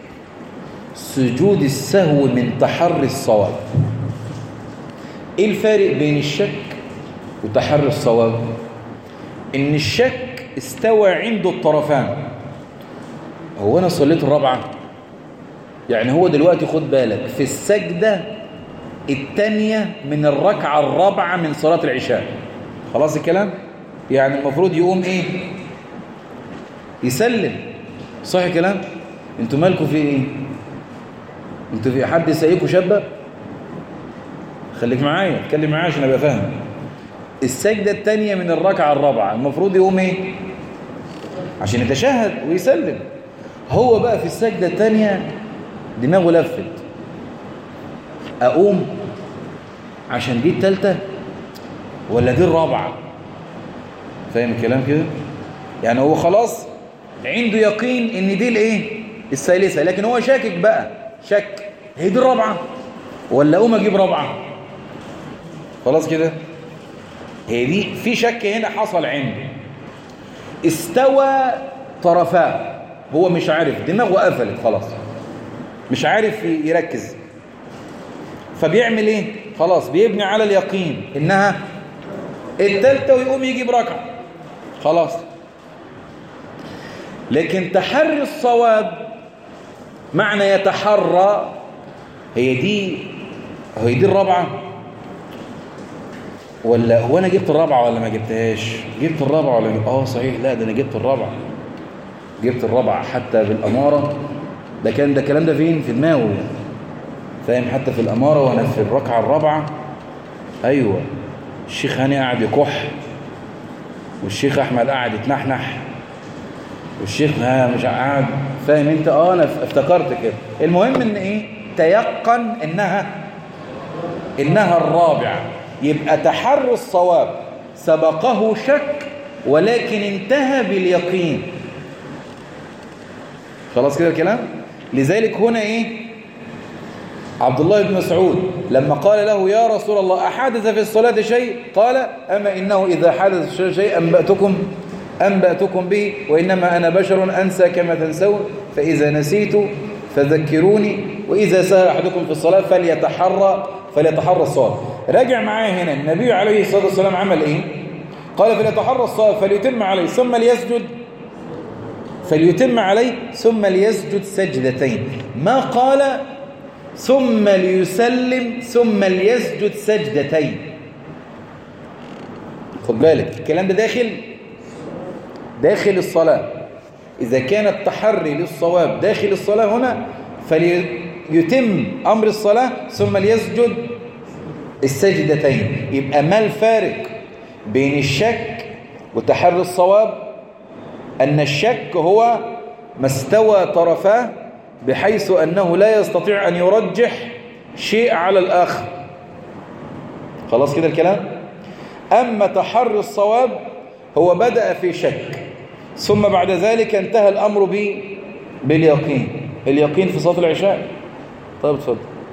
سجود السهو من تحري الصواب ايه الفارق بين الشك وتحري الصواب ان الشك استوى عنده الطرفان هو انا صليت الرابعه يعني هو دلوقتي خد بالك في السجده الثانيه من الركعه الرابعه من صلاه العشاء خلاص الكلام يعني المفروض يقوم ايه يسلم صح الكلام انتوا مالكم في ايه انتوا في حد سايقكم شابه خليك معايا اتكلم معايا عشان ابقى فاهم السجده الثانيه من الركعه الرابعه المفروض يقوم ايه عشان يتشهد ويسلم هو بقى في السجده الثانيه دماغه لفت اقوم عشان دي الثالثه ولا دي الرابعه فاهم الكلام كده يعني هو خلاص عنده يقين ان دي الايه الثالثه لكن هو شاكك بقى شك هي دي الرابعه ولا اقوم اجيب رابعه خلاص كده هي دي في شك هنا حصل عنده استوى طرفاه هو مش عارف دماغه قفلت خلاص مش عارف يركز فبيعمل ايه خلاص بيبني على اليقين انها التالتة ويقوم يجيب ركعه خلاص لكن تحري الصواب معنى يتحرى هي دي هي دي الرابعة ولا هو انا جبت الرابعة ولا ما جبتهاش جبت الرابعة ولا جبت اه صحيح لا ده انا جبت الرابعة جبت الرابعة حتى بالأمارة ده كان ده الكلام ده فين في دماغه فاهم حتى في الأمارة وانا في الركعة الرابعة ايوه الشيخ هاني قاعد يكح والشيخ احمد قاعد يتنحنح والشيخ ها مش قاعد فاهم انت اه انا افتكرت كده المهم ان ايه تيقن انها انها الرابعه يبقى تحري الصواب سبقه شك ولكن انتهى باليقين خلاص كده الكلام لذلك هنا ايه عبد الله بن مسعود لما قال له يا رسول الله أحدث في الصلاة شيء قال أما إنه إذا حدث شيء أنبأتكم أنبأتكم به وإنما أنا بشر أنسى كما تنسون فإذا نسيت فذكروني وإذا سهى أحدكم في الصلاة فليتحرى فليتحرى الصواب راجع معايا هنا النبي عليه الصلاة والسلام عمل إيه قال فليتحرى الصواب فليتم عليه ثم ليسجد فليتم عليه ثم ليسجد سجدتين ما قال ثم ليسلم ثم ليسجد سجدتين خد بالك الكلام ده داخل داخل الصلاة إذا كان التحري للصواب داخل الصلاة هنا فليتم أمر الصلاة ثم ليسجد السجدتين يبقى ما الفارق بين الشك وتحري الصواب أن الشك هو ما استوى طرفاه بحيث أنه لا يستطيع أن يرجح شيء على الآخر خلاص كده الكلام أما تحري الصواب هو بدأ في شك ثم بعد ذلك انتهى الأمر ب باليقين اليقين في صلاة العشاء طيب اتفضل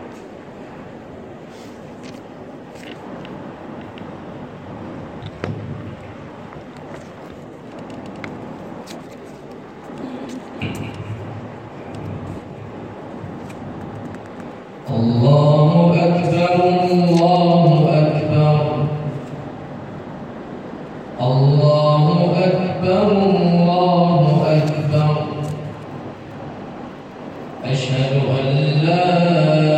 الله أكبر الله أكبر الله أكبر الله أكبر أشهد أن لا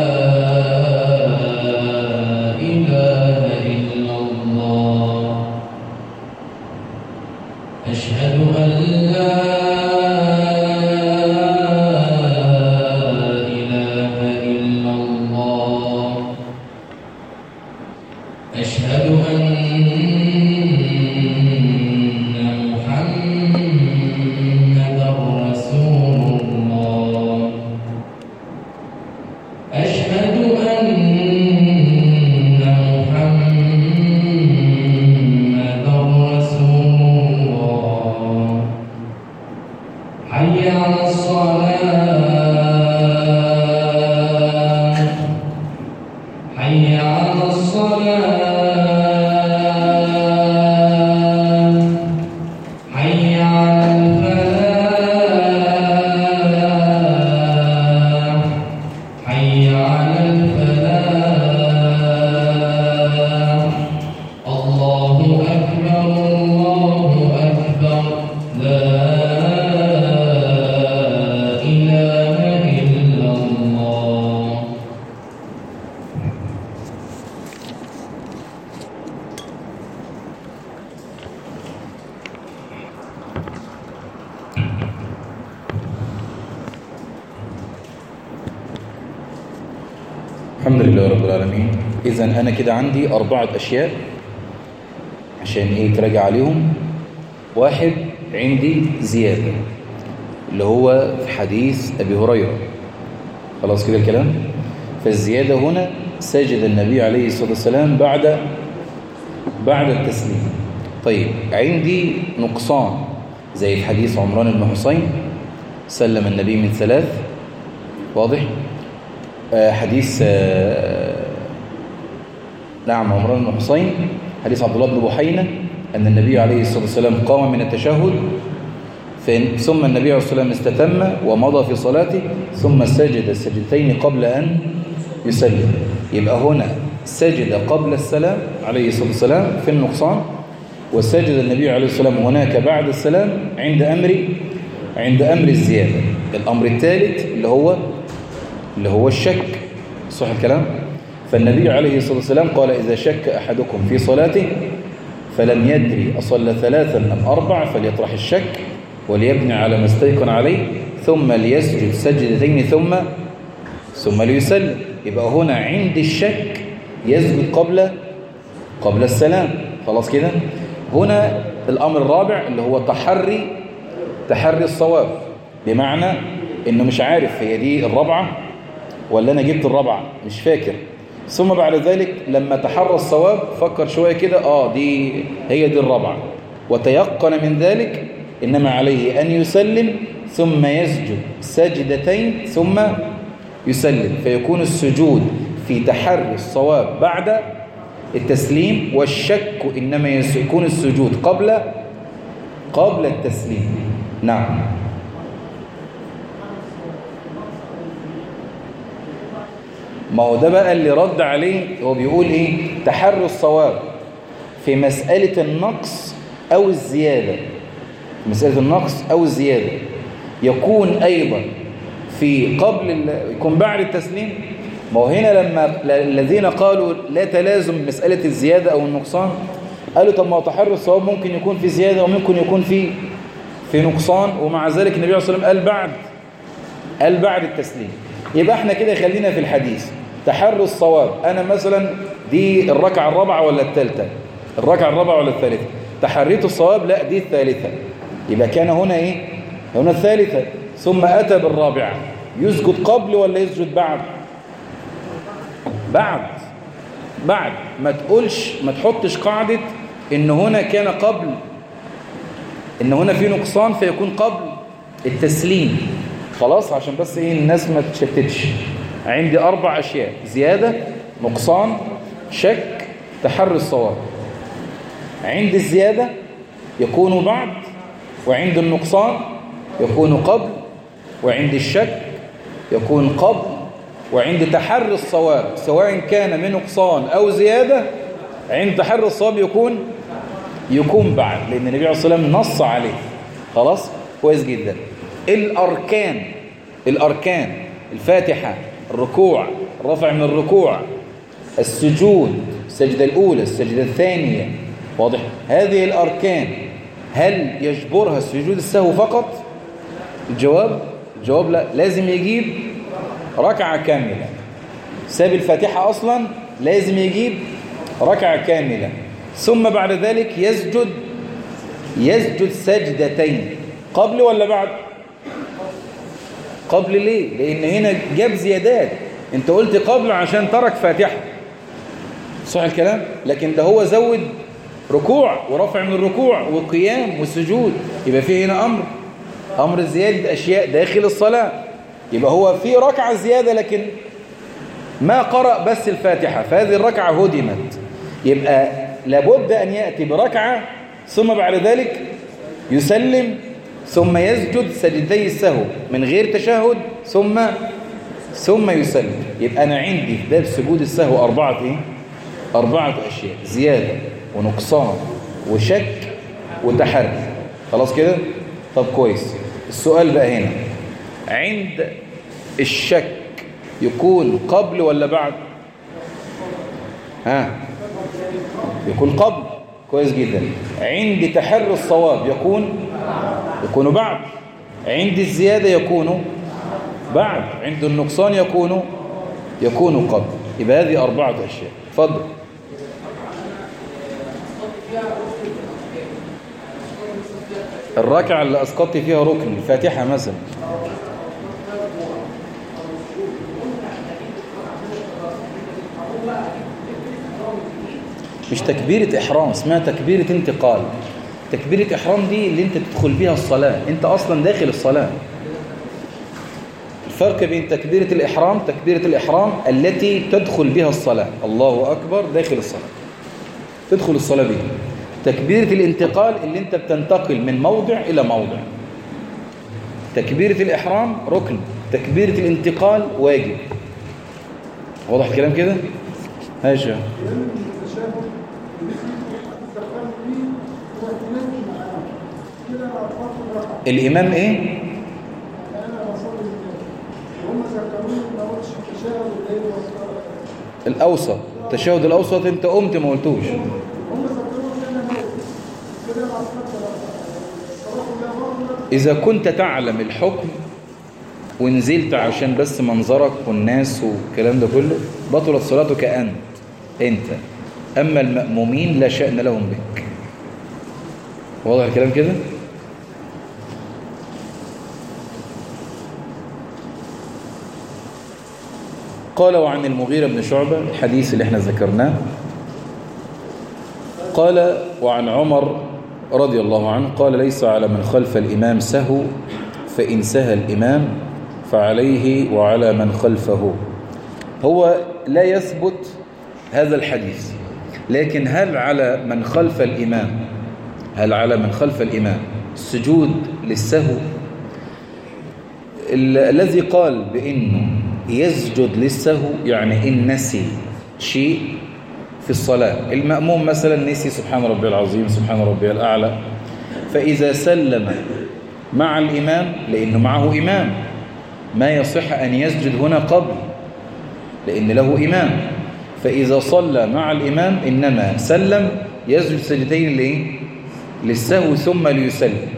أشهد أن محمدا رسول الله أشهد أن محمدا رسول الله حي على الصلاة حي على الصلاة حي على الفلاح حي على الفلاح الله أكبر الله أكبر لا إله إلا الله الحمد لله رب العالمين إذا أنا كده عندي أربعة أشياء عشان إيه تراجع عليهم واحد عندي زيادة اللي هو في حديث أبي هريرة خلاص كده الكلام فالزيادة هنا سجد النبي عليه الصلاة والسلام بعد بعد التسليم طيب عندي نقصان زي في حديث عمران بن حسين سلم النبي من ثلاث واضح آه، حديث آه، نعم عمران بن حسين حديث عبد الله بن بحينة أن النبي عليه الصلاة والسلام قام من التشهد فإن- ثم النبي عليه الصلاة والسلام استتم ومضى في صلاته ثم سجد السجدتين قبل أن يسلم يبقى هنا سجد قبل السلام عليه الصلاة والسلام في النقصان وسجد النبي عليه الصلاة والسلام هناك بعد السلام عند أمر عند أمر الزيادة الأمر الثالث اللي هو اللي هو الشك صح الكلام فالنبي عليه الصلاة والسلام قال إذا شك أحدكم في صلاته فلم يدري أصلى ثلاثا أم أربع فليطرح الشك وليبني على ما استيقن عليه ثم ليسجد سجدتين ثم ثم ليسلم يبقى هنا عند الشك يسجد قبل قبل السلام خلاص كده هنا الأمر الرابع اللي هو تحري تحري الصواب بمعنى انه مش عارف هي دي الرابعة ولا انا جبت الرابعة مش فاكر ثم بعد ذلك لما تحرى الصواب فكر شوية كده اه دي هي دي الرابعة وتيقن من ذلك انما عليه ان يسلم ثم يسجد سجدتين ثم يسلم فيكون السجود في تحري الصواب بعد التسليم والشك انما يكون السجود قبل قبل التسليم نعم ما هو ده بقى اللي رد عليه هو بيقول ايه تحري الصواب في مسألة النقص أو الزيادة في مسألة النقص أو الزيادة يكون أيضا في قبل ال- يكون بعد التسليم ما هو هنا لما ل- الذين قالوا لا تلازم مسألة الزيادة أو النقصان قالوا طب ما هو تحري الصواب ممكن يكون في زيادة وممكن يكون في في نقصان ومع ذلك النبي عليه الصلاة والسلام قال بعد قال بعد التسليم يبقى احنا كده خلينا في الحديث تحري الصواب انا مثلا دي الركعه الرابعه ولا الثالثه الركعه الرابعه ولا الثالثه تحريت الصواب لا دي الثالثه يبقى كان هنا ايه هنا الثالثه ثم اتى بالرابعه يسجد قبل ولا يسجد بعد بعد بعد ما تقولش ما تحطش قاعده ان هنا كان قبل ان هنا في نقصان فيكون قبل التسليم خلاص عشان بس ايه الناس ما تشتتش عندي اربع اشياء زيادة نقصان شك تحري الصواب عند الزيادة يكون بعد وعند النقصان يكون قبل وعند الشك يكون قبل وعند تحري الصواب سواء كان من نقصان او زيادة عند تحري الصواب يكون يكون بعد لأن النبي عليه الصلاة والسلام نص عليه خلاص كويس جدا الأركان الأركان الفاتحة الركوع الرفع من الركوع السجود السجدة الأولى السجدة الثانية واضح هذه الأركان هل يجبرها السجود السهو فقط الجواب الجواب لا لازم يجيب ركعة كاملة ساب الفاتحة أصلا لازم يجيب ركعة كاملة ثم بعد ذلك يسجد يسجد سجدتين قبل ولا بعد قبل ليه لان هنا جاب زيادات انت قلت قبل عشان ترك فاتحة صح الكلام لكن ده هو زود ركوع ورفع من الركوع وقيام وسجود يبقى فيه هنا امر امر زيادة اشياء داخل الصلاة يبقى هو في ركعة زيادة لكن ما قرأ بس الفاتحة فهذه الركعة هدمت يبقى لابد أن يأتي بركعة ثم بعد ذلك يسلم ثم يسجد سجدي السهو من غير تشهد ثم ثم يسلم يبقى أنا عندي في باب سجود السهو أربعة إيه؟ أربعة أشياء زيادة ونقصان وشك وتحري خلاص كده؟ طب كويس السؤال بقى هنا عند الشك يكون قبل ولا بعد ها يكون قبل كويس جدا عند تحري الصواب يكون يكون بعد عند الزيادة يكون بعد عند النقصان يكون يكون قبل يبقى هذه أربعة أشياء اتفضل الركعة اللي أسقطت فيها ركن الفاتحة مثلا مش تكبيرة إحرام اسمها تكبيرة انتقال تكبيرة إحرام دي اللي انت تدخل بيها الصلاة انت أصلا داخل الصلاة الفرق بين تكبيرة الإحرام تكبيرة الإحرام التي تدخل بها الصلاة الله أكبر داخل الصلاة تدخل الصلاة بها تكبيرة الانتقال اللي انت بتنتقل من موضع إلى موضع تكبيرة الإحرام ركن تكبيرة الانتقال واجب واضح الكلام كده؟ هاشا الإمام إيه؟ الأوسط التشهد الأوسط أنت قمت ما قلتوش إذا كنت تعلم الحكم ونزلت عشان بس منظرك والناس والكلام ده كله بطلت صلاتك أنت أنت أما المأمومين لا شأن لهم بك واضح الكلام كده؟ قال وعن المغيرة بن شعبة الحديث اللي احنا ذكرناه قال وعن عمر رضي الله عنه قال ليس على من خلف الإمام سهو فإن سهى الإمام فعليه وعلى من خلفه هو لا يثبت هذا الحديث لكن هل على من خلف الإمام هل على من خلف الإمام السجود للسهو الذي قال بأنه يسجد للسهو يعني إن نسي شيء في الصلاة المأموم مثلا نسي سبحان ربي العظيم سبحان ربي الأعلى فإذا سلم مع الإمام لأنه معه إمام ما يصح أن يسجد هنا قبل لأن له إمام فإذا صلى مع الإمام إنما سلم يسجد سجدين لإيه؟ للسهو ثم ليسلم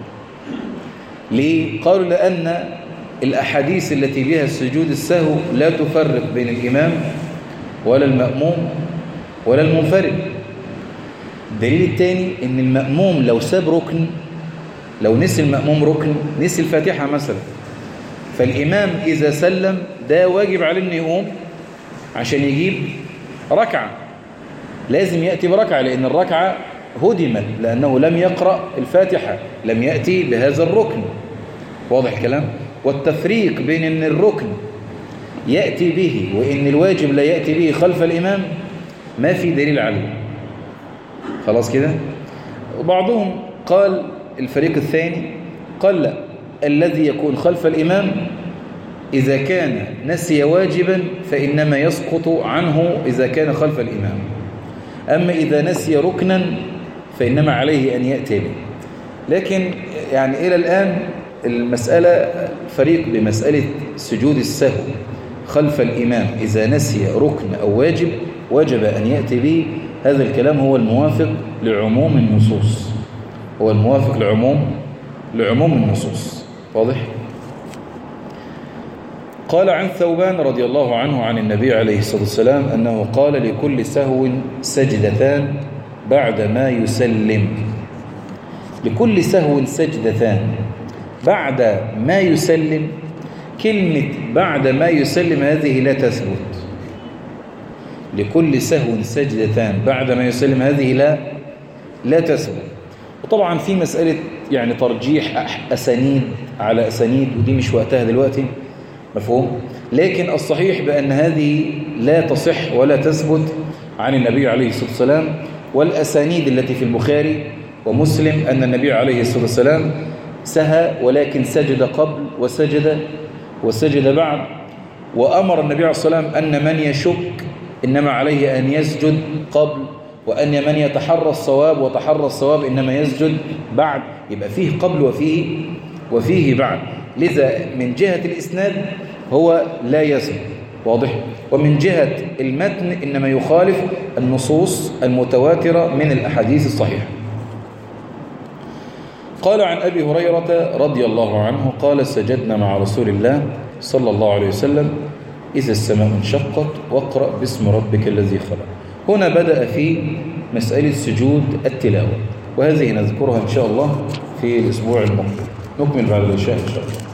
ليه؟ قالوا لأن الأحاديث التي بها السجود السهو لا تفرق بين الإمام ولا المأموم ولا المنفرد الدليل الثاني ان المأموم لو ساب ركن لو نسي المأموم ركن نسي الفاتحة مثلا فالإمام إذا سلم ده واجب عليه انه يقوم عشان يجيب ركعة لازم يأتي بركعة لأن الركعة هدمت لأنه لم يقرأ الفاتحة لم يأتي بهذا الركن واضح الكلام والتفريق بين أن الركن يأتي به وإن الواجب لا يأتي به خلف الإمام ما في دليل عليه خلاص كده وبعضهم قال الفريق الثاني قال لا الذي يكون خلف الإمام إذا كان نسي واجبا فإنما يسقط عنه إذا كان خلف الإمام أما إذا نسي ركنا فإنما عليه أن يأتي به لكن يعني إلى الآن المسألة فريق بمسألة سجود السهو خلف الإمام إذا نسي ركن أو واجب وجب أن يأتي به هذا الكلام هو الموافق لعموم النصوص هو الموافق لعموم لعموم النصوص واضح قال عن ثوبان رضي الله عنه عن النبي عليه الصلاة والسلام أنه قال لكل سهو سجدتان بعد ما يسلم لكل سهو سجدتان بعد ما يسلم كلمة بعد ما يسلم هذه لا تثبت لكل سهو سجدتان بعد ما يسلم هذه لا لا تثبت وطبعا في مسألة يعني ترجيح أح- أسانيد على أسانيد ودي مش وقتها دلوقتي مفهوم لكن الصحيح بأن هذه لا تصح ولا تثبت عن النبي عليه الصلاة والسلام والأسانيد التي في البخاري ومسلم أن النبي عليه الصلاة والسلام سهى ولكن سجد قبل وسجد وسجد بعد وأمر النبي عليه الصلاة والسلام أن من يشك إنما عليه أن يسجد قبل وأن من يتحرى الصواب وتحرى الصواب إنما يسجد بعد يبقى فيه قبل وفيه وفيه بعد لذا من جهة الإسناد هو لا يثبت واضح ومن جهة المتن إنما يخالف النصوص المتواترة من الأحاديث الصحيحة قال عن أبي هريرة رضي الله عنه قال سجدنا مع رسول الله صلى الله عليه وسلم إذا السماء انشقت واقرأ باسم ربك الذي خلق هنا بدأ في مسألة سجود التلاوة وهذه نذكرها إن شاء الله في الأسبوع المقبل نكمل بعد العشاء إن شاء الله